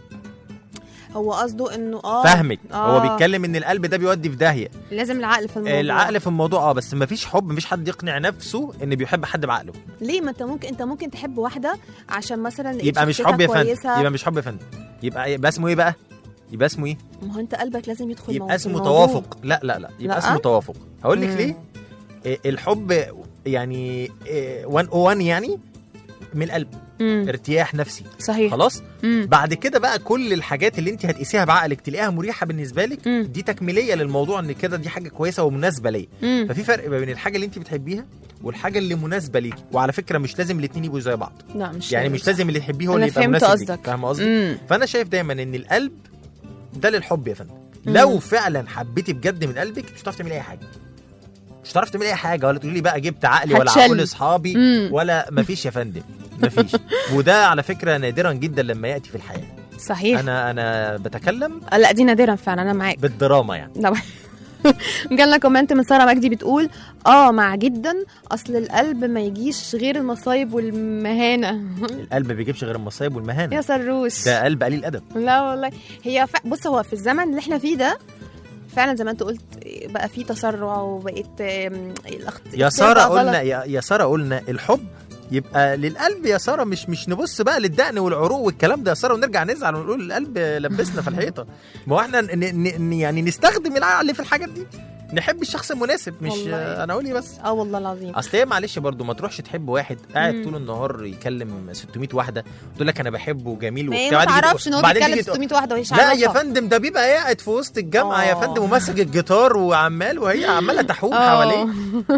هو قصده انه اه فاهمك آه. هو بيتكلم ان القلب ده بيودي في داهية لازم العقل في الموضوع العقل في الموضوع اه بس مفيش حب مفيش حد يقنع نفسه ان بيحب حد بعقله ليه ما انت ممكن انت ممكن تحب واحده عشان مثلا لقيت يبقى مش شخصيتها حب يا فندم كويسة. يبقى مش حب يا فندم يبقى يبقى اسمه ايه بقى يبقى اسمه ايه ما هو انت قلبك لازم يدخل يبقى مو- اسمه في الموضوع. توافق لا لا لا يبقى لأ؟ اسمه توافق هقول لك مم. ليه إيه، الحب يعني 101 يعني من القلب مم. ارتياح نفسي صحيح خلاص مم. بعد كده بقى كل الحاجات اللي انت هتقيسيها بعقلك تلاقيها مريحه بالنسبه لك مم. دي تكميليه للموضوع ان كده دي حاجه كويسه ومناسبه ليا مم. ففي فرق ما بين الحاجه اللي انت بتحبيها والحاجه اللي مناسبه ليكي وعلى فكره مش لازم الاثنين يبقوا زي بعض لا مش يعني مش لازم اللي تحبيه هو أنا اللي يبقى فهمت مناسب ليك قصدك. فاهم قصدي مم. فانا شايف دايما ان القلب ده للحب يا فندم مم. لو فعلا حبيتي بجد من قلبك مش هتعرفي تعملي اي حاجه مش هتعرفي تعملي اي حاجه ولا تقولي لي بقى جبت عقلي ولا هتشل. عقول اصحابي مم. ولا مفيش يا فندم مفيش وده على فكره نادرا جدا لما ياتي في الحياه صحيح انا انا بتكلم لا دي نادرا فعلا انا معاك بالدراما يعني لا جالنا كومنت من ساره مجدي بتقول اه مع جدا اصل القلب ما يجيش غير المصايب والمهانه القلب بيجيبش غير المصايب يا والمهانه سروش ده قلب قليل ادب لا والله هي ف... بص هو في الزمن اللي احنا فيه ده فعلا زي ما انت قلت بقى فيه تسرع وبقيت آم، الاخت... يا الاختيار ساره بقى غلط. قلنا يا, يا ساره قلنا الحب يبقى للقلب يا ساره مش مش نبص بقى للدقن والعروق والكلام ده يا ساره ونرجع نزعل ونقول القلب لبسنا في الحيطه ما هو احنا ن- ن- ن- يعني نستخدم العقل في الحاجات دي نحب الشخص المناسب مش والله. آه، انا اقول ايه بس اه والله العظيم اصل هي معلش برضو ما تروحش تحب واحد قاعد مم. طول النهار يكلم 600 واحده تقول لك انا بحبه وجميل ما هي وبتاع ما بعدين تعرفش ان هو وبعدين بيتكلم تيجي تقول- 600 واحده وهي لا يا عارفة. فندم ده بيبقى قاعد في وسط الجامعه يا آه. فندم وماسك الجيتار وعمال وهي عماله تحوم آه. حواليه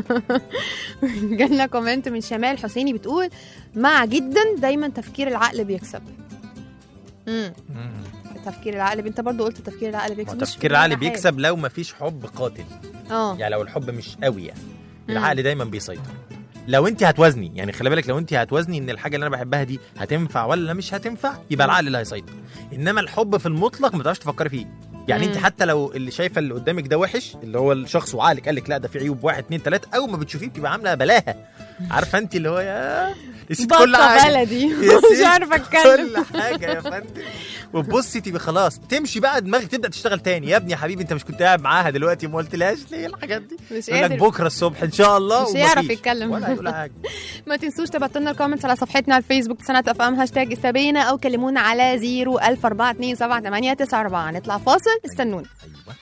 جالنا كومنت من شمال حسيني بتقول مع جدا دايما تفكير العقل بيكسب امم تفكير العقل انت برضو قلت تفكير العقل بيكسب مش في تفكير العقل كل حاجة. بيكسب لو ما فيش حب قاتل اه يعني لو الحب مش قوي يعني مم. العقل دايما بيسيطر لو انت هتوازني يعني خلي بالك لو انت هتوازني ان الحاجه اللي انا بحبها دي هتنفع ولا مش هتنفع يبقى العقل اللي هيسيطر انما الحب في المطلق ما تعرفش تفكري فيه يعني انت مم. حتى لو اللي شايفه اللي قدامك ده وحش اللي هو الشخص وعقلك قال لك لا ده في عيوب واحد اتنين تلاته اول ما بتشوفيه بتبقى عامله بلاها عارفه انت اللي هو يا نسيت كل بطه حاجه بلدي يا مش ست عارفه اتكلم كل حاجه يا فندم وتبصي تبقي خلاص تمشي بقى دماغك تبدا تشتغل تاني يا ابني يا حبيبي انت مش كنت قاعد معاها دلوقتي ما قلتلهاش ليه الحاجات دي مش يقول لك قادر بكره الصبح ان شاء الله مش ومفيش. هيعرف يتكلم. ولا هيقول حاجه ما تنسوش تبعتوا لنا الكومنتس على صفحتنا على الفيسبوك سنة اف ام هاشتاج استبينا او كلمونا على 014278994 نطلع فاصل استنونا ايوه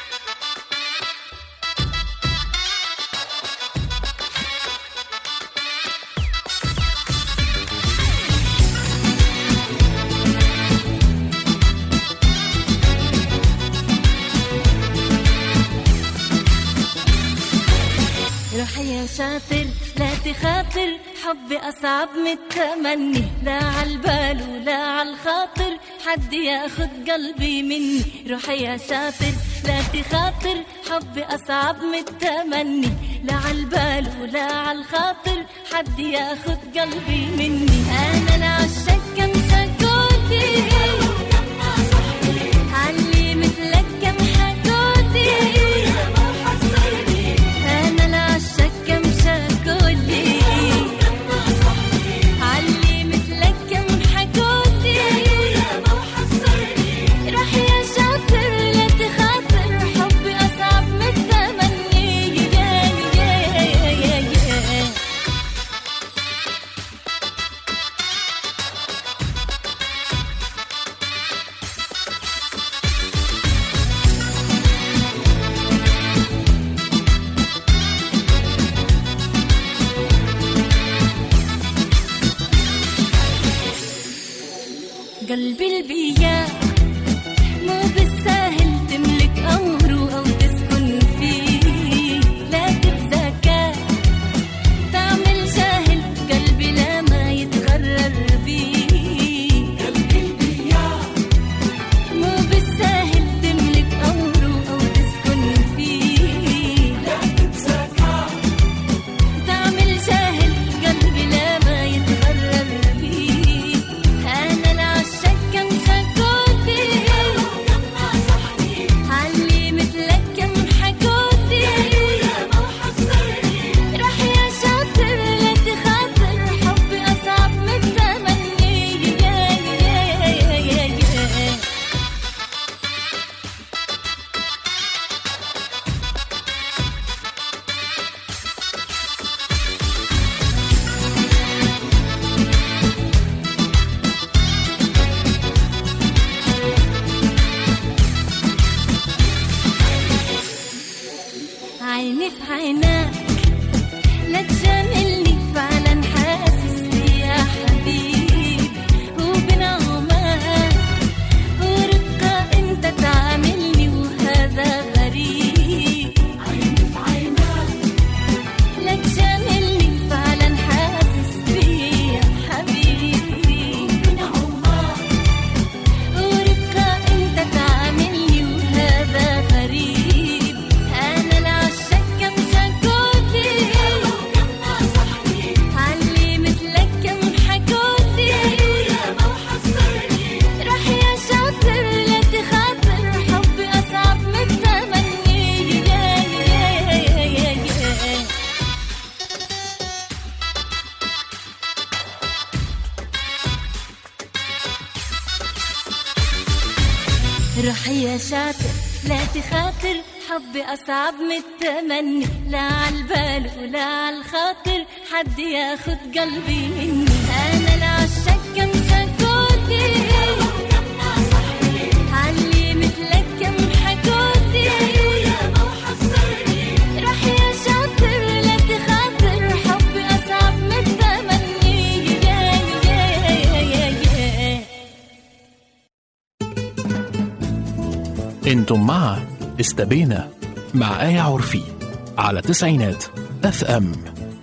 روح يا شاطر لا تخاطر حبي أصعب من التمني لا عالبال ولا عالخاطر حد ياخد قلبي مني روح يا شاطر لا تخاطر حبي أصعب من التمني لا عالبال ولا عالخاطر حد ياخد قلبي مني أنا العشاق كم سكوتي علي مثلك كم حكوتي أنا العشاق كم شكولي علي مثلك كم حكولي روح يا شاطر لا تخاطر حبي أصعب من التمني يا يا يا يا قلبي البياع مو بالساهل تملك أمره أو تسكن فيه لا تبزكى تعمل جاهل قلبي لا ما يتغرر بيه قلبي البياع مو بالساهل تملك أمره أو تسكن فيه لا تبزكى تعمل جاهل قلبي لا ما يتغرر بيه أنا العشاق كم شكوتي علي مثلك كم حكوتي روح يا شاطر لا تخاطر حبي أصعب من التمني يا يا يا يا يا عيني في عيناك لا تجاملني فعلا حاسس بي يا حبيب وبنغمات ورقة انت تعاملني وهذا غريب عيني في عيناك لا تجاملني فعلا حاسس بي يا حبيبي وبنغمات ورقة انت تعاملني وهذا غريب انا العشاق كم شكوتي علي مثلك كم حكوتي روح يا شاطر لا تخاطر حبي اصعب من التمني يا يا يا يا يا روح يا شاطر لا تخاطر حبي أصعب من التمني لا عالبال ولا عالخاطر حد ياخد قلبي مني انا العشاق كم كودي علي مثلك كم حكودي راح يا شاطر لا تخاطر حبي اصعب من التمني يا يا يا يا انتم مع استبينا مع آية عرفي على تسعينات اف ام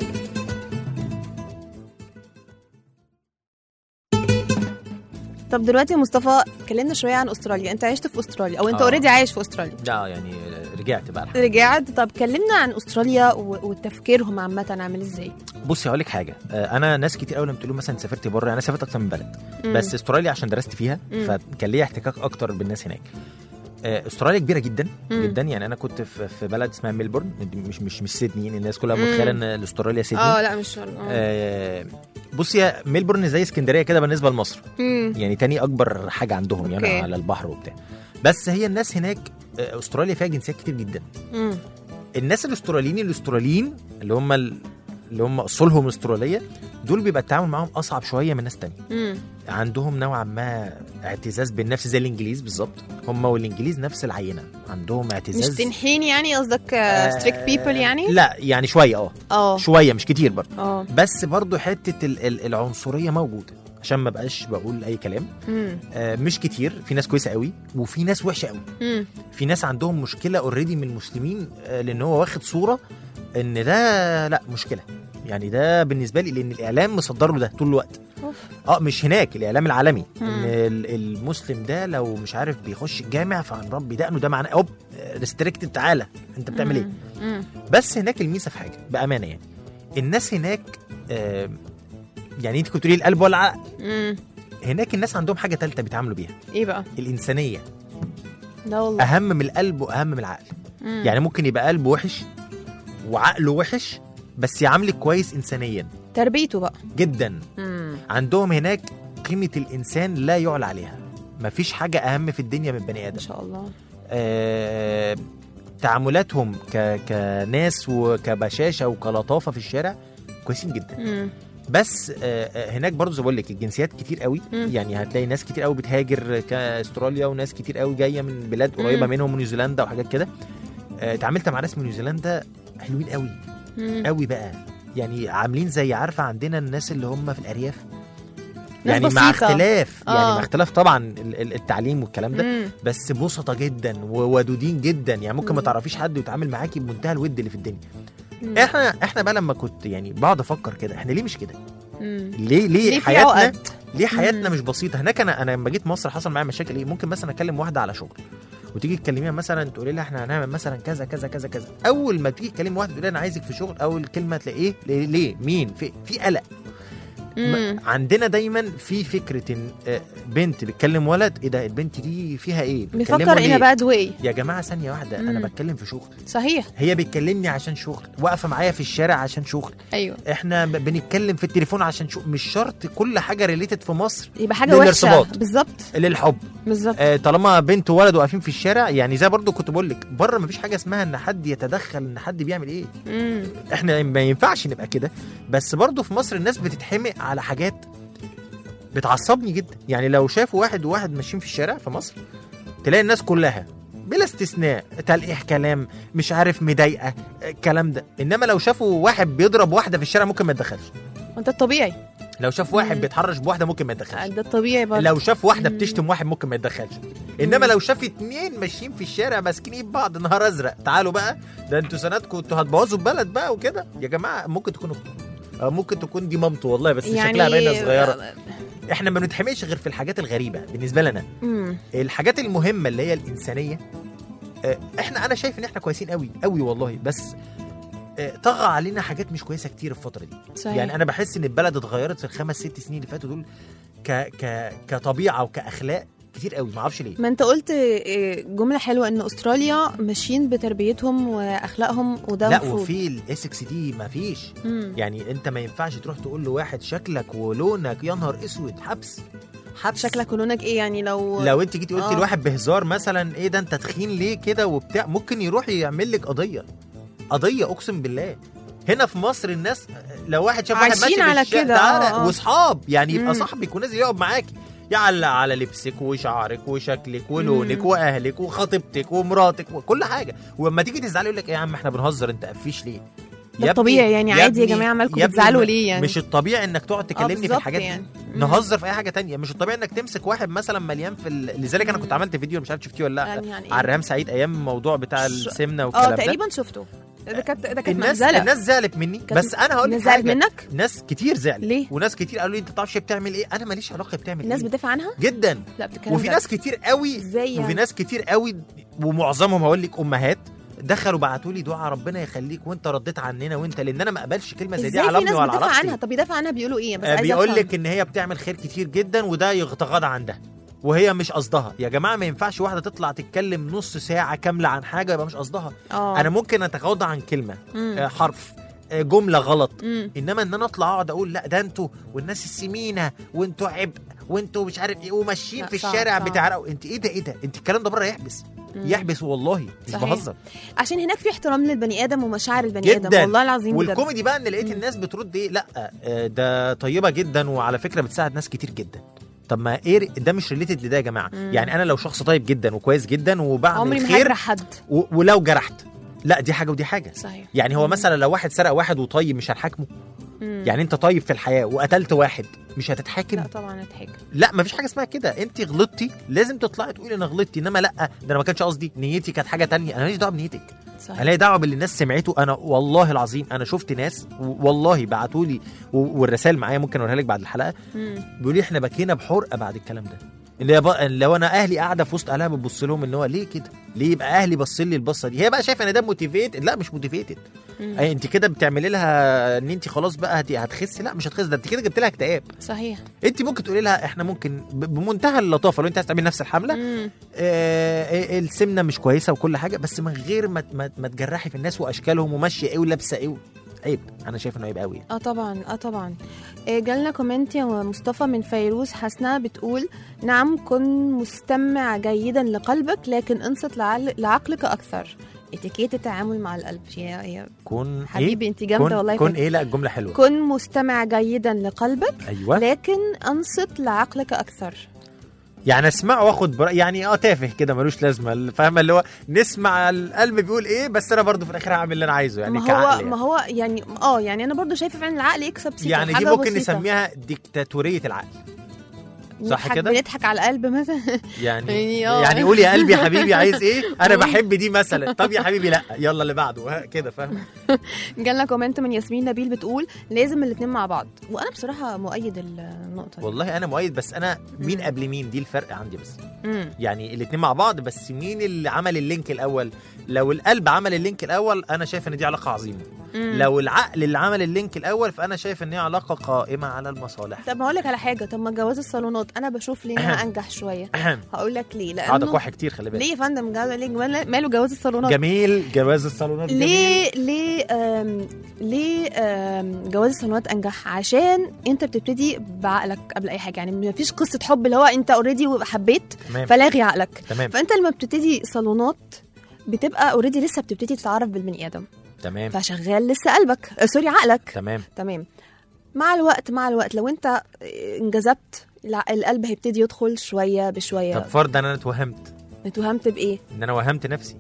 طب دلوقتي يا مصطفى اتكلمنا شويه عن استراليا انت عشت في استراليا او انت آه. اوريدي عايش في استراليا لا يعني رجعت بقى رجعت طب كلمنا عن استراليا و- وتفكيرهم عامه عامل ازاي بصي هقول لك حاجه آه، انا ناس كتير قوي لما بتقول لهم مثلا سافرت بره انا سافرت اكتر من بلد مم. بس استراليا عشان درست فيها مم. فكان ليا احتكاك اكتر بالناس هناك آه، استراليا كبيره جدا مم. جدا يعني انا كنت في في بلد اسمها ميلبورن مش مش مش سيدني يعني الناس كلها مم. متخيله ان استراليا سيدني اه لا مش شرط آه. آه، بصي يا ميلبورن زي اسكندريه كده بالنسبه لمصر مم. يعني تاني اكبر حاجه عندهم يعني أوكي. على البحر وبتاع بس هي الناس هناك آه، استراليا فيها جنسيات كتير جدا مم. الناس الاستراليين الاستراليين اللي هم ال- اللي هم اصولهم استراليه دول بيبقى التعامل معاهم اصعب شويه من ناس تانية مم. عندهم نوعا ما اعتزاز بالنفس زي الانجليز بالظبط هم والانجليز نفس العينه عندهم مش اعتزاز تنحين يعني قصدك آه، ستريكت بيبل يعني لا يعني شويه اه اه شويه مش كتير برضه اه بس برضه حته ال- ال- العنصريه موجوده عشان ما بقاش بقول اي كلام مم. آه مش كتير في ناس كويسه قوي وفي ناس وحشه قوي مم. في ناس عندهم مشكله اوريدي من المسلمين آه، لان هو واخد صوره ان ده لا مشكله يعني ده بالنسبه لي لان الاعلام مصدر له ده طول الوقت أوف. اه مش هناك الاعلام العالمي مم. ان ال- المسلم ده لو مش عارف بيخش الجامع فهنربي دقنه ده معناه اوب ريستريكتد تعالى انت بتعمل ايه مم. بس هناك الميزه في حاجه بامانه يعني الناس هناك آه يعني انت كنت تقولي القلب ولا العقل مم. هناك الناس عندهم حاجه ثالثه بيتعاملوا بيها ايه بقى الانسانيه لا والله اهم من القلب واهم من العقل مم. يعني ممكن يبقى قلبه وحش وعقله وحش بس يعاملك كويس انسانيا تربيته بقى جدا مم. عندهم هناك قيمه الانسان لا يعلى عليها مفيش حاجه اهم في الدنيا من بني ما ادم شاء الله آه تعاملاتهم ك... كناس وكبشاشه وكلطافه في الشارع كويسين جدا مم. بس آه، آه، هناك برضه زي بقول لك الجنسيات كتير قوي مم. يعني هتلاقي ناس كتير قوي بتهاجر كاستراليا وناس كتير قوي جايه من بلاد قريبه مم. منهم من نيوزيلندا وحاجات كده آه، اتعاملت مع ناس من نيوزيلندا حلوين قوي مم. قوي بقى يعني عاملين زي عارفه عندنا الناس اللي هم في الارياف ناس يعني مع بسيطة. اختلاف يعني آه. مع اختلاف طبعا ال- ال- التعليم والكلام ده مم. بس بسطة جدا وودودين جدا يعني ممكن ما مم. تعرفيش حد يتعامل معاكي بمنتهى الود اللي في الدنيا مم. احنا احنا بقى لما كنت يعني بقعد افكر كده احنا ليه مش كده مم. ليه ليه, ليه في حياتنا عقد؟ ليه حياتنا مم. مش بسيطه هناك انا انا لما جيت مصر حصل معايا مشاكل ايه ممكن مثلا اكلم واحده على شغل وتيجي تكلميها مثلا تقولي لها احنا هنعمل مثلا كذا كذا كذا كذا اول ما تيجي تكلم واحد تقول لها انا عايزك في شغل اول كلمه تلاقيه ليه, ليه مين في في قلق مم. م- عندنا دايما في فكره ان آه، بنت بتكلم ولد ايه ده البنت دي فيها ايه بتكلمه بيفكر ليه؟ ان باد واي يا جماعه ثانيه واحده انا مم. بتكلم في شغل صحيح هي بتكلمني عشان شغل واقفه معايا في الشارع عشان شغل ايوه احنا ب- بنتكلم في التليفون عشان شغل مش شرط كل حاجه ريليتد في مصر يبقى حاجه وحشه للارتباط. بالظبط للحب بالظبط آه طالما بنت وولد واقفين في الشارع يعني زي برضو كنت بقول لك بره مفيش حاجه اسمها ان حد يتدخل ان حد بيعمل ايه مم. احنا ما ينفعش نبقى كده بس برضو في مصر الناس بتتحمق على حاجات بتعصبني جدا يعني لو شافوا واحد وواحد ماشيين في الشارع في مصر تلاقي الناس كلها بلا استثناء تلقيح كلام مش عارف مضايقه آه، الكلام ده انما لو شافوا واحد بيضرب واحده في الشارع ممكن ما يتدخلش وانت الطبيعي لو شاف واحد مم. بيتحرش بواحده ممكن ما يتدخلش ده الطبيعي برضه لو شاف واحده مم. بتشتم واحد ممكن ما يتدخلش انما مم. لو شاف اتنين ماشيين في الشارع ماسكين ايد بعض نهار ازرق تعالوا بقى ده انتوا سنتكم انتوا هتبوظوا البلد بقى وكده يا جماعه ممكن تكون اخته أو ممكن تكون دي مامته والله بس يعني شكلها باينه صغيره احنا ما بنتحمقش غير في الحاجات الغريبه بالنسبه لنا مم. الحاجات المهمه اللي هي الانسانيه آه، احنا انا شايف ان احنا كويسين قوي قوي والله بس آه، طغى علينا حاجات مش كويسه كتير الفتره دي صحيح يعني انا بحس ان البلد اتغيرت في الخمس ست سنين اللي فاتوا دول ك ك كطبيعه وكاخلاق كتير قوي ما اعرفش ليه ما انت قلت إيه، جمله حلوه ان استراليا ماشيين بتربيتهم واخلاقهم وده لا المفروض وفي الاسكس دي ما فيش مم. يعني انت ما ينفعش تروح تقول لواحد شكلك ولونك يا نهار اسود حبس حبس شكلك ولونك ايه يعني لو لو انت جيتي قلتي آه. لواحد بهزار مثلا ايه ده انت تخين ليه كده وبتاع ممكن يروح يعمل لك قضيه قضيه اقسم بالله هنا في مصر الناس لو واحد شاف واحد عايشين ماشي على في الشارع كده، تعالى آه، آه. واصحاب يعني يبقى مم. صاحبك ونازل يقعد معاكي يعلق على لبسك وشعرك وشكلك ولونك مم. واهلك وخطيبتك ومراتك وكل حاجه ولما تيجي تزعلي يقول لك ايه يا عم احنا بنهزر انت قفيش ليه ده يا ابني- الطبيعي يعني عادي يا ابني- جماعة مالكم يا ابني بتزعلوا م- ليه يعني؟ مش الطبيعي انك تقعد تكلمني في بالظبط الحاجات يعني. دي مم. نهزر في اي حاجه تانية مش الطبيعي انك تمسك واحد مثلا مليان في ال... لذلك انا كنت عملت فيديو مش عارف شفتيه ولا لا يعني يعني على إيه؟ الرهام سعيد ايام الموضوع بتاع ش- السمنه والكلام اه ده تقريبا شفته ده كانت ده كانت الناس مهزله الناس زعلت مني كانت- بس انا هقول لك الناس زعلت حاجة. منك؟ ناس كتير زعلت ليه؟ وناس كتير قالوا لي انت بتعرفش بتعمل ايه انا ماليش علاقه بتعمل الناس ايه بتدافع عنها جدا لا بتتكلم وفي بجد. ناس كتير قوي ازاي وفي يعني؟ ناس كتير قوي ومعظمهم هقول لك امهات دخلوا بعتوا لي دعاء ربنا يخليك وانت رديت عننا وانت لان انا ما اقبلش كلمه زي دي ازاي على في امي ناس وعلى بتدافع عنها علاقتي طب يدافع عنها بيقولوا ايه بس آه، عايزة بيقول أفهم. لك ان هي بتعمل خير كتير جدا وده يتغاضى عن ده وهي مش قصدها يا جماعه ما ينفعش واحده تطلع تتكلم نص ساعه كامله عن حاجه يبقى مش قصدها اه انا ممكن اتغاضى عن كلمه مم. آه، حرف آه، جمله غلط مم. انما ان انا اطلع اقعد اقول لا ده انتوا والناس السمينه وانتوا عبء وانتوا مش عارف ايه وماشيين لا، في صعب، الشارع صعب. بتعرقوا انت ايه ده ايه ده انت الكلام ده بره يحبس مم. يحبس والله مش صحيح. بهزر عشان هناك في احترام للبني ادم ومشاعر البني ادم جدا والله العظيم بجد والكوميدي بقى ان لقيت مم. الناس بترد ايه لا آه، ده طيبه جدا وعلى فكره بتساعد ناس كتير جدا طب ما ايه ر- ده مش ريليتد لده يا جماعه مم. يعني انا لو شخص طيب جدا وكويس جدا وبعمل عمري ما خير هجرح حد و- ولو جرحت لا دي حاجه ودي حاجه صحيح يعني هو مم. مثلا لو واحد سرق واحد وطيب مش هنحاكمه مم. يعني انت طيب في الحياه وقتلت واحد مش هتتحاكم لا طبعا هتحاج لا مفيش حاجه اسمها كده انت غلطتي لازم تطلعي تقولي انا غلطتي انما لا ده انا ما كانش قصدي نيتي كانت حاجه تانية انا ماليش دعوه بنيتك صحيح انا لي دعوه باللي الناس سمعته انا والله العظيم انا شفت ناس و- والله بعتوا لي والرسائل معايا ممكن اوريها لك بعد الحلقه مم. بيقولوا لي احنا بكينا بحرقه بعد الكلم ده اللي هي بقى لو انا اهلي قاعده في وسط اهلها بتبص لهم ان هو ليه كده؟ ليه يبقى اهلي بص لي البصه دي؟ هي بقى شايفه ان ده موتيفيتد لا مش موتيفيتد مم. اي انت كده بتعملي لها ان انت خلاص بقى هت- هتخسي لا مش هتخسي ده انت كده جبت لها اكتئاب صحيح انت ممكن تقولي لها احنا ممكن ب- بمنتهى اللطافه لو انت عايز تعملي نفس الحمله مم. آه السمنه مش كويسه وكل حاجه بس من غير ما ما, ما تجرحي في الناس واشكالهم وماشيه ايه ولابسه ايه عيب انا شايف انه عيب قوي اه طبعا اه طبعا آه، جالنا كومنت يا مصطفى من فيروز حسناء بتقول نعم كن مستمع جيدا لقلبك لكن انصت لعل- لعقلك اكثر اتيكيت التعامل مع القلب يا يا كون حبيبي ايه انت جامده كون, والله كون فعلا. ايه لا الجمله حلوه كن مستمع جيدا لقلبك ايوه لكن انصت لعقلك اكثر يعني اسمع واخد برا... يعني اه تافه كده ملوش لازمه فاهمه اللي هو نسمع القلب بيقول ايه بس انا برضو في الاخر هعمل اللي انا عايزه يعني ما كعقل هو ما يعني. هو يعني اه يعني انا برضو شايفه فعلا العقل يكسب سيكا يعني دي حاجة ممكن بسيطة. نسميها ديكتاتوريه العقل صح نضحك- كده؟ بنضحك على القلب مثلا يعني يعني آه. يعني قول يا قلبي يا حبيبي عايز ايه انا بحب دي مثلا طب يا حبيبي لا يلا اللي بعده ها، كده فاهم جالنا كومنت من ياسمين نبيل بتقول لازم الاثنين مع بعض وانا بصراحه مؤيد النقطه دي والله انا مؤيد بس انا مين قبل مين دي الفرق عندي بس مم. يعني الاثنين مع بعض بس مين اللي عمل اللينك الاول لو القلب عمل اللينك الاول انا شايف ان دي علاقه عظيمه مم. لو العقل اللي عمل اللينك الاول فانا شايف ان هي علاقه قائمه على المصالح طب هقول لك على حاجه طب ما جواز الصالونات انا بشوف ليه انها انجح شويه هقول لك ليه قاعده لانه كح كتير خلي بالك ليه يا فندم جواز ليه جمال- ماله جواز الصالونات جميل جواز الصالونات جميل ليه ليه آم ليه آم جواز الصالونات انجح عشان انت بتبتدي بعقلك قبل اي حاجه يعني مفيش قصه حب اللي هو انت اوريدي حبيت تمام فلاغي عقلك تمام فانت لما بتبتدي صالونات بتبقى اوريدي لسه بتبتدي تتعرف بالبني ادم تمام فشغال لسه قلبك آه، سوري عقلك تمام تمام مع الوقت مع الوقت لو انت آه، انجذبت الع- القلب هيبتدي يدخل شويه طب بشويه فرضا انا اتوهمت اتوهمت بايه ان انا وهمت نفسي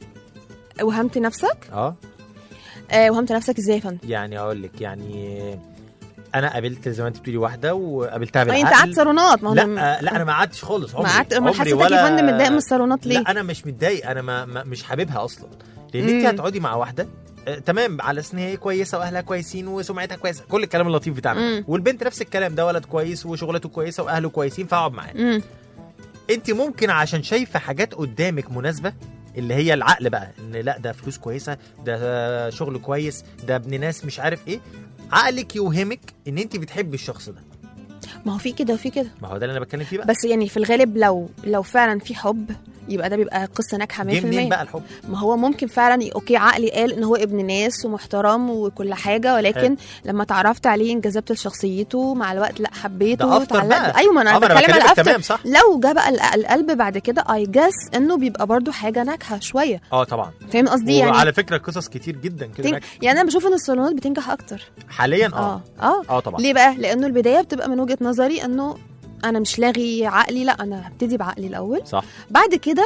وهمت نفسك اه آه وهمت نفسك ازاي يا فندم يعني اقول لك يعني انا قابلت زي ما انت بتقولي واحده وقابلتها آه، بالعقل انت قعدت صالونات ما هو لا ده- آه، لا انا ما قعدتش خالص عمري ما قعدت ما عمري حسيتك ولا يا فندم متضايق من الصالونات ليه لا انا مش متضايق انا ما ما مش حاببها اصلا لان انت مم. هتقعدي مع واحده آه، تمام على اساس ان هي كويسه واهلها كويسين وسمعتها كويسه كل الكلام اللطيف بتاعنا مم. والبنت نفس الكلام ده ولد كويس وشغلته كويسه واهله كويسين فاقعد معاه مم. انت ممكن عشان شايفه حاجات قدامك مناسبه اللي هي العقل بقى ان لا ده فلوس كويسه ده شغل كويس ده ابن ناس مش عارف ايه عقلك يوهمك ان انت بتحبي الشخص ده ما هو في كده وفي كده ما هو ده اللي انا بتكلم فيه بقى بس يعني في الغالب لو لو فعلا في حب يبقى ده بيبقى قصه ناجحه 100% جه منين بقى الحب ما هو ممكن فعلا ي- اوكي عقلي قال ان هو ابن ناس ومحترم وكل حاجه ولكن لما اتعرفت عليه انجذبت لشخصيته مع الوقت لا حبيته ده افتر اتعلقت- بقى ايوه ما انا آه، ما بتكلم على بكلمك افتر تمام صح لو جه بقى ال- القلب بعد كده اي جاس انه بيبقى برضو حاجه ناجحه شويه اه طبعا فاهم قصدي يعني وعلى فكره قصص كتير جدا كده تن... ناجحة. يعني انا بشوف ان الصالونات بتنجح اكتر حاليا اه اه اه اه طبعا ليه بقى لانه البدايه بتبقى من وجهه نظري انه انا مش لاغي عقلي لا انا هبتدي بعقلي الاول صح بعد كده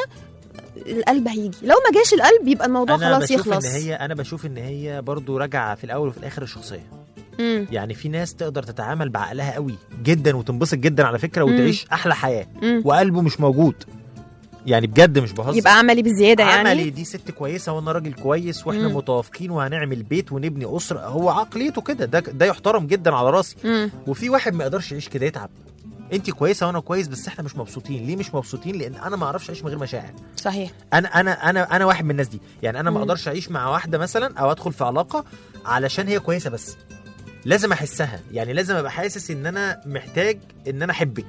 القلب هيجي لو ما جاش القلب يبقى الموضوع انا خلاص بشوف يخلص ان هي انا بشوف ان هي برضو راجعه في الاول وفي الاخر الشخصيه مم. يعني في ناس تقدر تتعامل بعقلها قوي جدا وتنبسط جدا على فكره وتعيش احلى حياه مم. وقلبه مش موجود يعني بجد مش بهزر يبقى عملي بزياده يعني عملي دي ست كويسه وانا راجل كويس واحنا مم. متوافقين وهنعمل بيت ونبني اسره هو عقليته كده ده ده يحترم جدا على راسي مم. وفي واحد ما يقدرش يعيش كده يتعب انت كويسه وانا كويس بس احنا مش مبسوطين ليه مش مبسوطين لان انا ما اعرفش اعيش من غير مشاعر صحيح انا انا انا انا واحد من الناس دي يعني انا ما مم. اقدرش اعيش مع واحده مثلا او ادخل في علاقه علشان هي كويسه بس لازم احسها يعني لازم ابقى حاسس ان انا محتاج ان انا احبك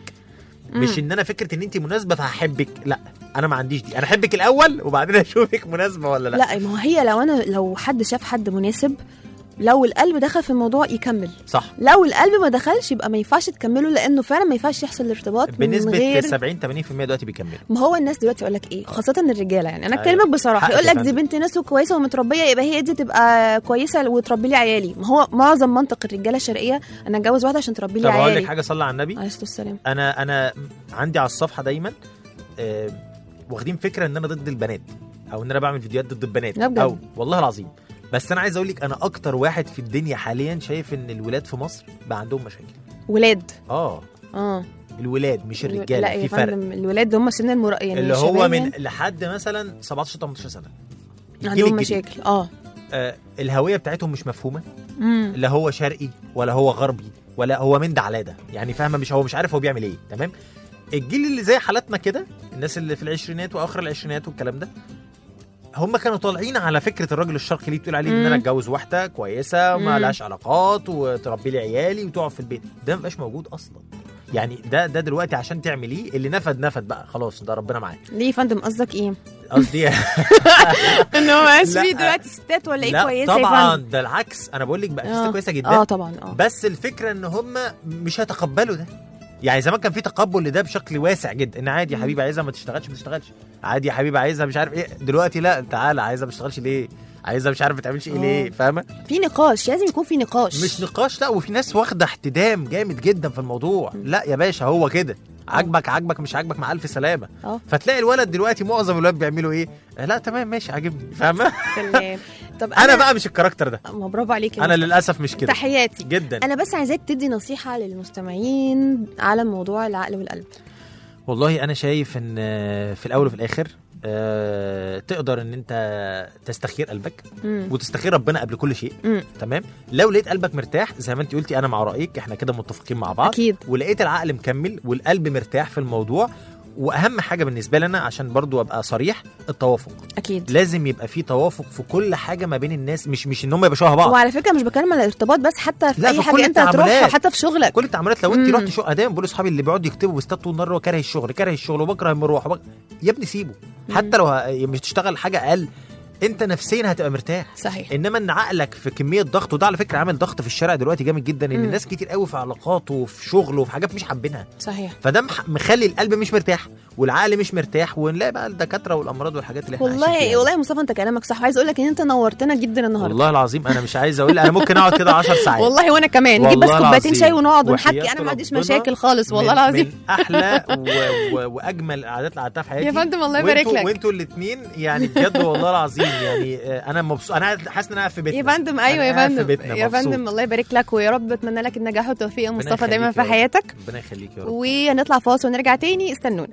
مش مم. ان انا فكره ان انت مناسبه فهحبك لا انا ما عنديش دي انا احبك الاول وبعدين اشوفك مناسبه ولا لا, لا ما هو هي لو انا لو حد شاف حد مناسب لو القلب دخل في الموضوع يكمل صح لو القلب ما دخلش يبقى ما ينفعش تكملوا لانه فعلا ما ينفعش يحصل الارتباط من بنسبه غير 70 80% دلوقتي بيكملوا ما هو الناس دلوقتي يقول لك ايه خاصه الرجاله يعني انا أيوة. اكلمك بصراحه حقك يقول يا لك دي فندم. بنت ناس وكويسه ومتربيه يبقى هي دي تبقى كويسه وتربي لي عيالي ما هو معظم منطق الرجاله الشرقيه انا اتجوز واحده عشان تربي لي طب اقول لك عيالي حاجه صلى على النبي عليه الصلاه والسلام انا انا عندي على الصفحه دايما آه، واخدين فكره ان انا ضد البنات او ان انا بعمل فيديوهات ضد البنات لا بجد. او والله العظيم بس انا عايز اقول لك انا اكتر واحد في الدنيا حاليا شايف ان الولاد في مصر بقى عندهم مشاكل ولاد اه اه الولاد مش لا الرجاله يا في فرق فندم الولاد هم سن المرا يعني اللي هو الشباب من يعني لحد مثلا 17 18 سنه الجيل عندهم الجديد. مشاكل اه آه الهويه بتاعتهم مش مفهومه امم لا هو شرقي ولا هو غربي ولا هو من ده على ده يعني فاهمه مش هو مش عارف هو بيعمل ايه تمام الجيل اللي زي حالاتنا كده الناس اللي في العشرينات واخر العشرينات والكلام ده هم كانوا طالعين على فكره الراجل الشرقي اللي بتقول عليه ان مم. انا اتجوز واحده كويسه مم. ما لهاش علاقات وتربي لي عيالي وتقعد في البيت ده ما بقاش موجود اصلا يعني ده ده دلوقتي عشان تعمليه اللي نفد نفد بقى خلاص ده ربنا معاك ليه يا فندم قصدك ايه؟ قصدي ان هو مبقاش لا. في دلوقتي ستات ولا ايه لا كويسه يا طبعا فندم ده العكس انا بقول لك بقى في آه. ستات كويسه جدا اه طبعا اه بس الفكره ان هم مش هيتقبلوا ده يعني زمان كان في تقبل لده بشكل واسع جدا ان عادي يا مم. حبيبي عايزها ما تشتغلش ما تشتغلش عادي يا حبيبي عايزها مش عارف ايه دلوقتي لا تعالى عايزها ما تشتغلش ليه عايزها مش عارف ما تعملش ايه آه. ليه فاهمه في نقاش لازم يكون في نقاش مش نقاش لا وفي ناس واخده احتدام جامد جدا في الموضوع لا يا باشا هو كده عاجبك عاجبك مش عاجبك مع الف سلامه اه فتلاقي الولد دلوقتي معظم الولاد بيعملوا ايه آه، لا تمام ماشي عاجبني فاهمه سلام طب انا بقى مش الكاركتر ده ما برافو عليك يا انا مصطفى. للاسف مش كده تحياتي جدا انا بس عايزاك تدي نصيحه للمستمعين على موضوع العقل والقلب والله انا شايف ان آه، في الاول وفي الاخر آه، تقدر ان انت تستخير قلبك مم. وتستخير ربنا قبل كل شيء مم. تمام لو لقيت قلبك مرتاح زي ما انت قلتي انا مع رايك احنا كده متفقين مع بعض اكيد ولقيت العقل مكمل والقلب مرتاح في الموضوع واهم حاجه بالنسبه لنا عشان برضو ابقى صريح التوافق اكيد لازم يبقى في توافق في كل حاجه ما بين الناس مش مش ان هم يبقوا شبه بعض وعلى فكره مش بتكلم على الارتباط بس حتى في لا، اي في حاجه كل انت هتروحها التعاملات. حتى في شغلك كل التعاملات لو انت مم. رحت شغل دايما بقول لاصحابي اللي بيقعدوا يكتبوا بوستات طول النهار هو كاره الشغل كاره الشغل وبكره المروح وبك... يا ابني سيبه حتى لو ه- مش تشتغل حاجه اقل انت نفسيا هتبقى مرتاح صحيح انما ان عقلك في كميه ضغط وده على فكره عامل ضغط في الشارع دلوقتي جامد جدا ان مم. الناس كتير قوي في علاقات وفي شغل وفي حاجات مش حابينها صحيح فده مح- مخلي القلب مش مرتاح والعقل مش مرتاح ونلاقي بقى الدكاتره والامراض والحاجات اللي احنا عايشين والله فيها. والله يا مصطفى انت كلامك صح وعايز اقول لك ان انت نورتنا جدا النهارده والله العظيم انا مش عايز اقول انا ممكن اقعد كده 10 ساعات والله وانا كمان نجيب بس والله كوبايتين العظيم. شاي ونقعد ونحكي وحياة انا ما عنديش ربنا مشاكل خالص والله من العظيم من احلى و... و... واجمل القعدات اللي قعدتها في حياتي يا فندم الله يبارك وانتوا- لك وانتوا الاثنين يعني بجد والله العظيم يعني آه، انا مبسوط انا قاعد- حاسس ان انا قاعد في بيتنا يا فندم ايوه يا أنا قاعد في فندم بيتنا يا مبسوط. فندم الله يبارك لك ويا رب اتمنى لك النجاح والتوفيق يا ربنا مصطفى دايما يخليك في يا رب. حياتك ربنا يخليك يا رب وهنطلع فاصل ونرجع تاني استنونا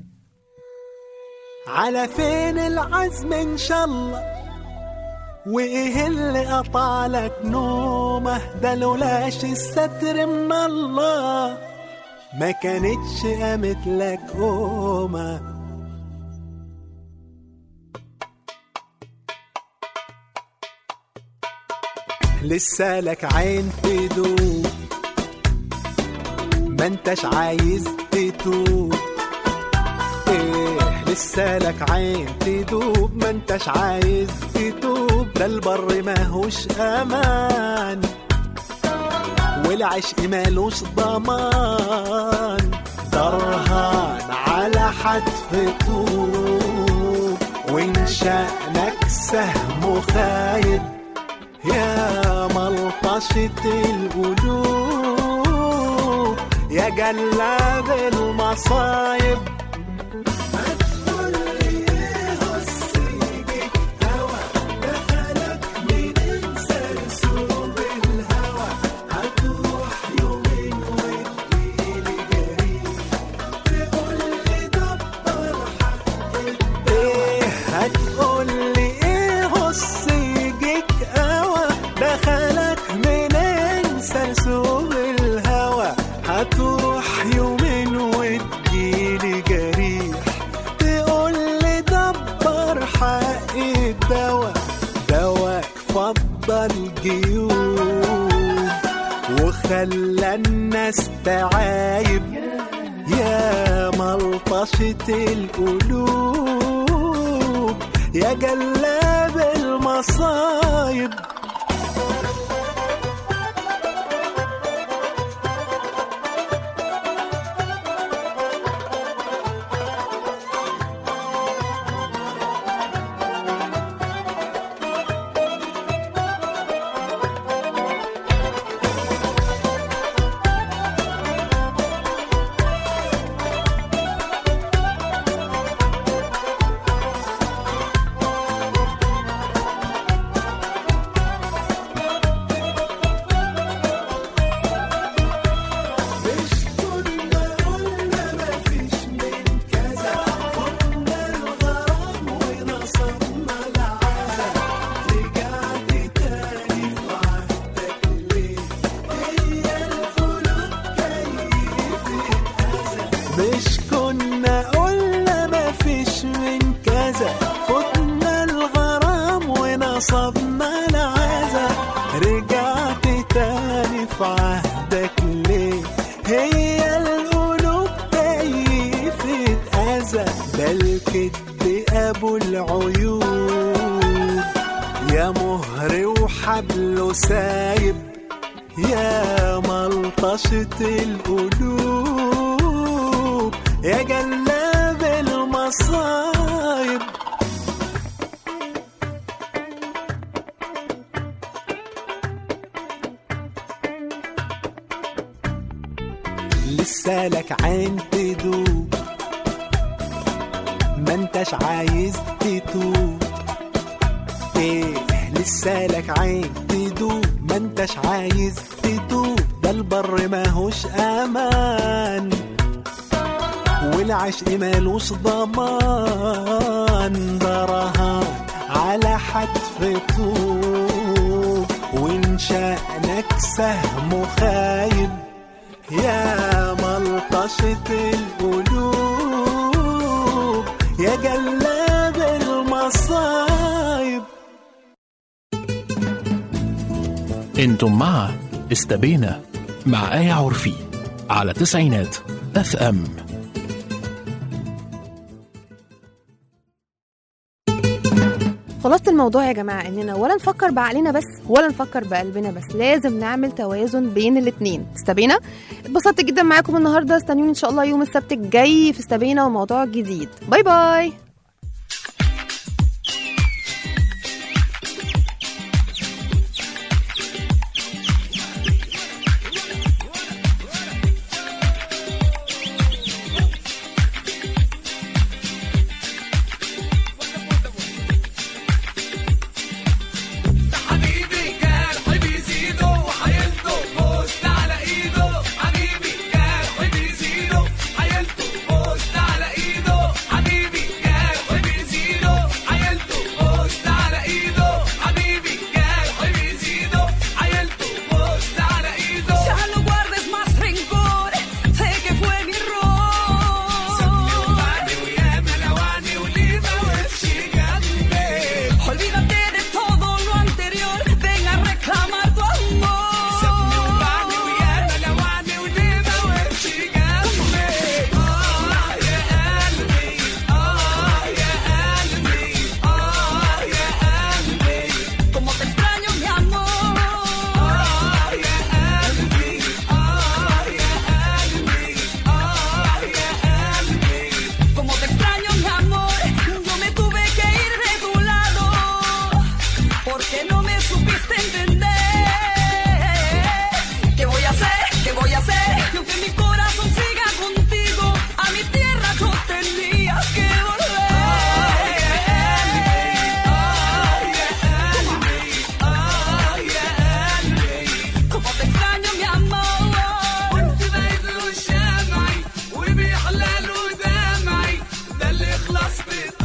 على فين العزم ان شاء الله وايه اللي قطعلك نومه ده لولاش الستر من الله ما كانتش قامت لك قومه لسه لك عين تدوب ما انتش عايز تتوب ايه لسه لك عين تدوب ما انتش عايز تتوب ده البر ماهوش امان والعشق مالوش ضمان درهان على حتف طوب وان شأنك سهم خايب يا ملطشة القلوب يا جلاد المصايب ايه هتقول لي ايه هص يجيك قوى دخلك منين سرسوب الهوى هتروح يومين وتجيلي جريح تقول لي دبر حق الدواء دواك فضل جيوب وخلى الناس تعايب يا ملطشة القلوب يا جلاب المصايب مش كنا قلنا مفيش من كذا خدنا الغرام ونصبنا العزا رجعت تاني في عهدك ليه هي القلوب كيفة أذى ده الكدب أبو العيوب يا مهر وحبله سايب يا ملطشة القلوب يا جلاب المصايب لسه لك عين تدوب ما انتش عايز تتوب ايه لسه لك عين تدوب ما انتش عايز تتوب ده البر ماهوش امان والعشق مالوش ضمان ده رهان على حتف طوب وان شأنك سهم خايب يا ملطشة القلوب يا جلاب المصايب انتم مع استبينا مع آية عرفي على تسعينات اف ام خلاصة الموضوع يا جماعة اننا ولا نفكر بعقلنا بس ولا نفكر بقلبنا بس لازم نعمل توازن بين الاتنين استبينا اتبسطت جدا معاكم النهاردة استنوني ان شاء الله يوم السبت الجاي في استبينا وموضوع جديد باي باي حبيبي جرح بيزيده وحيلته بوست على ايده حبيبي جرح بيزيده حيلته بوست على ايده حبيبي جرح اثبت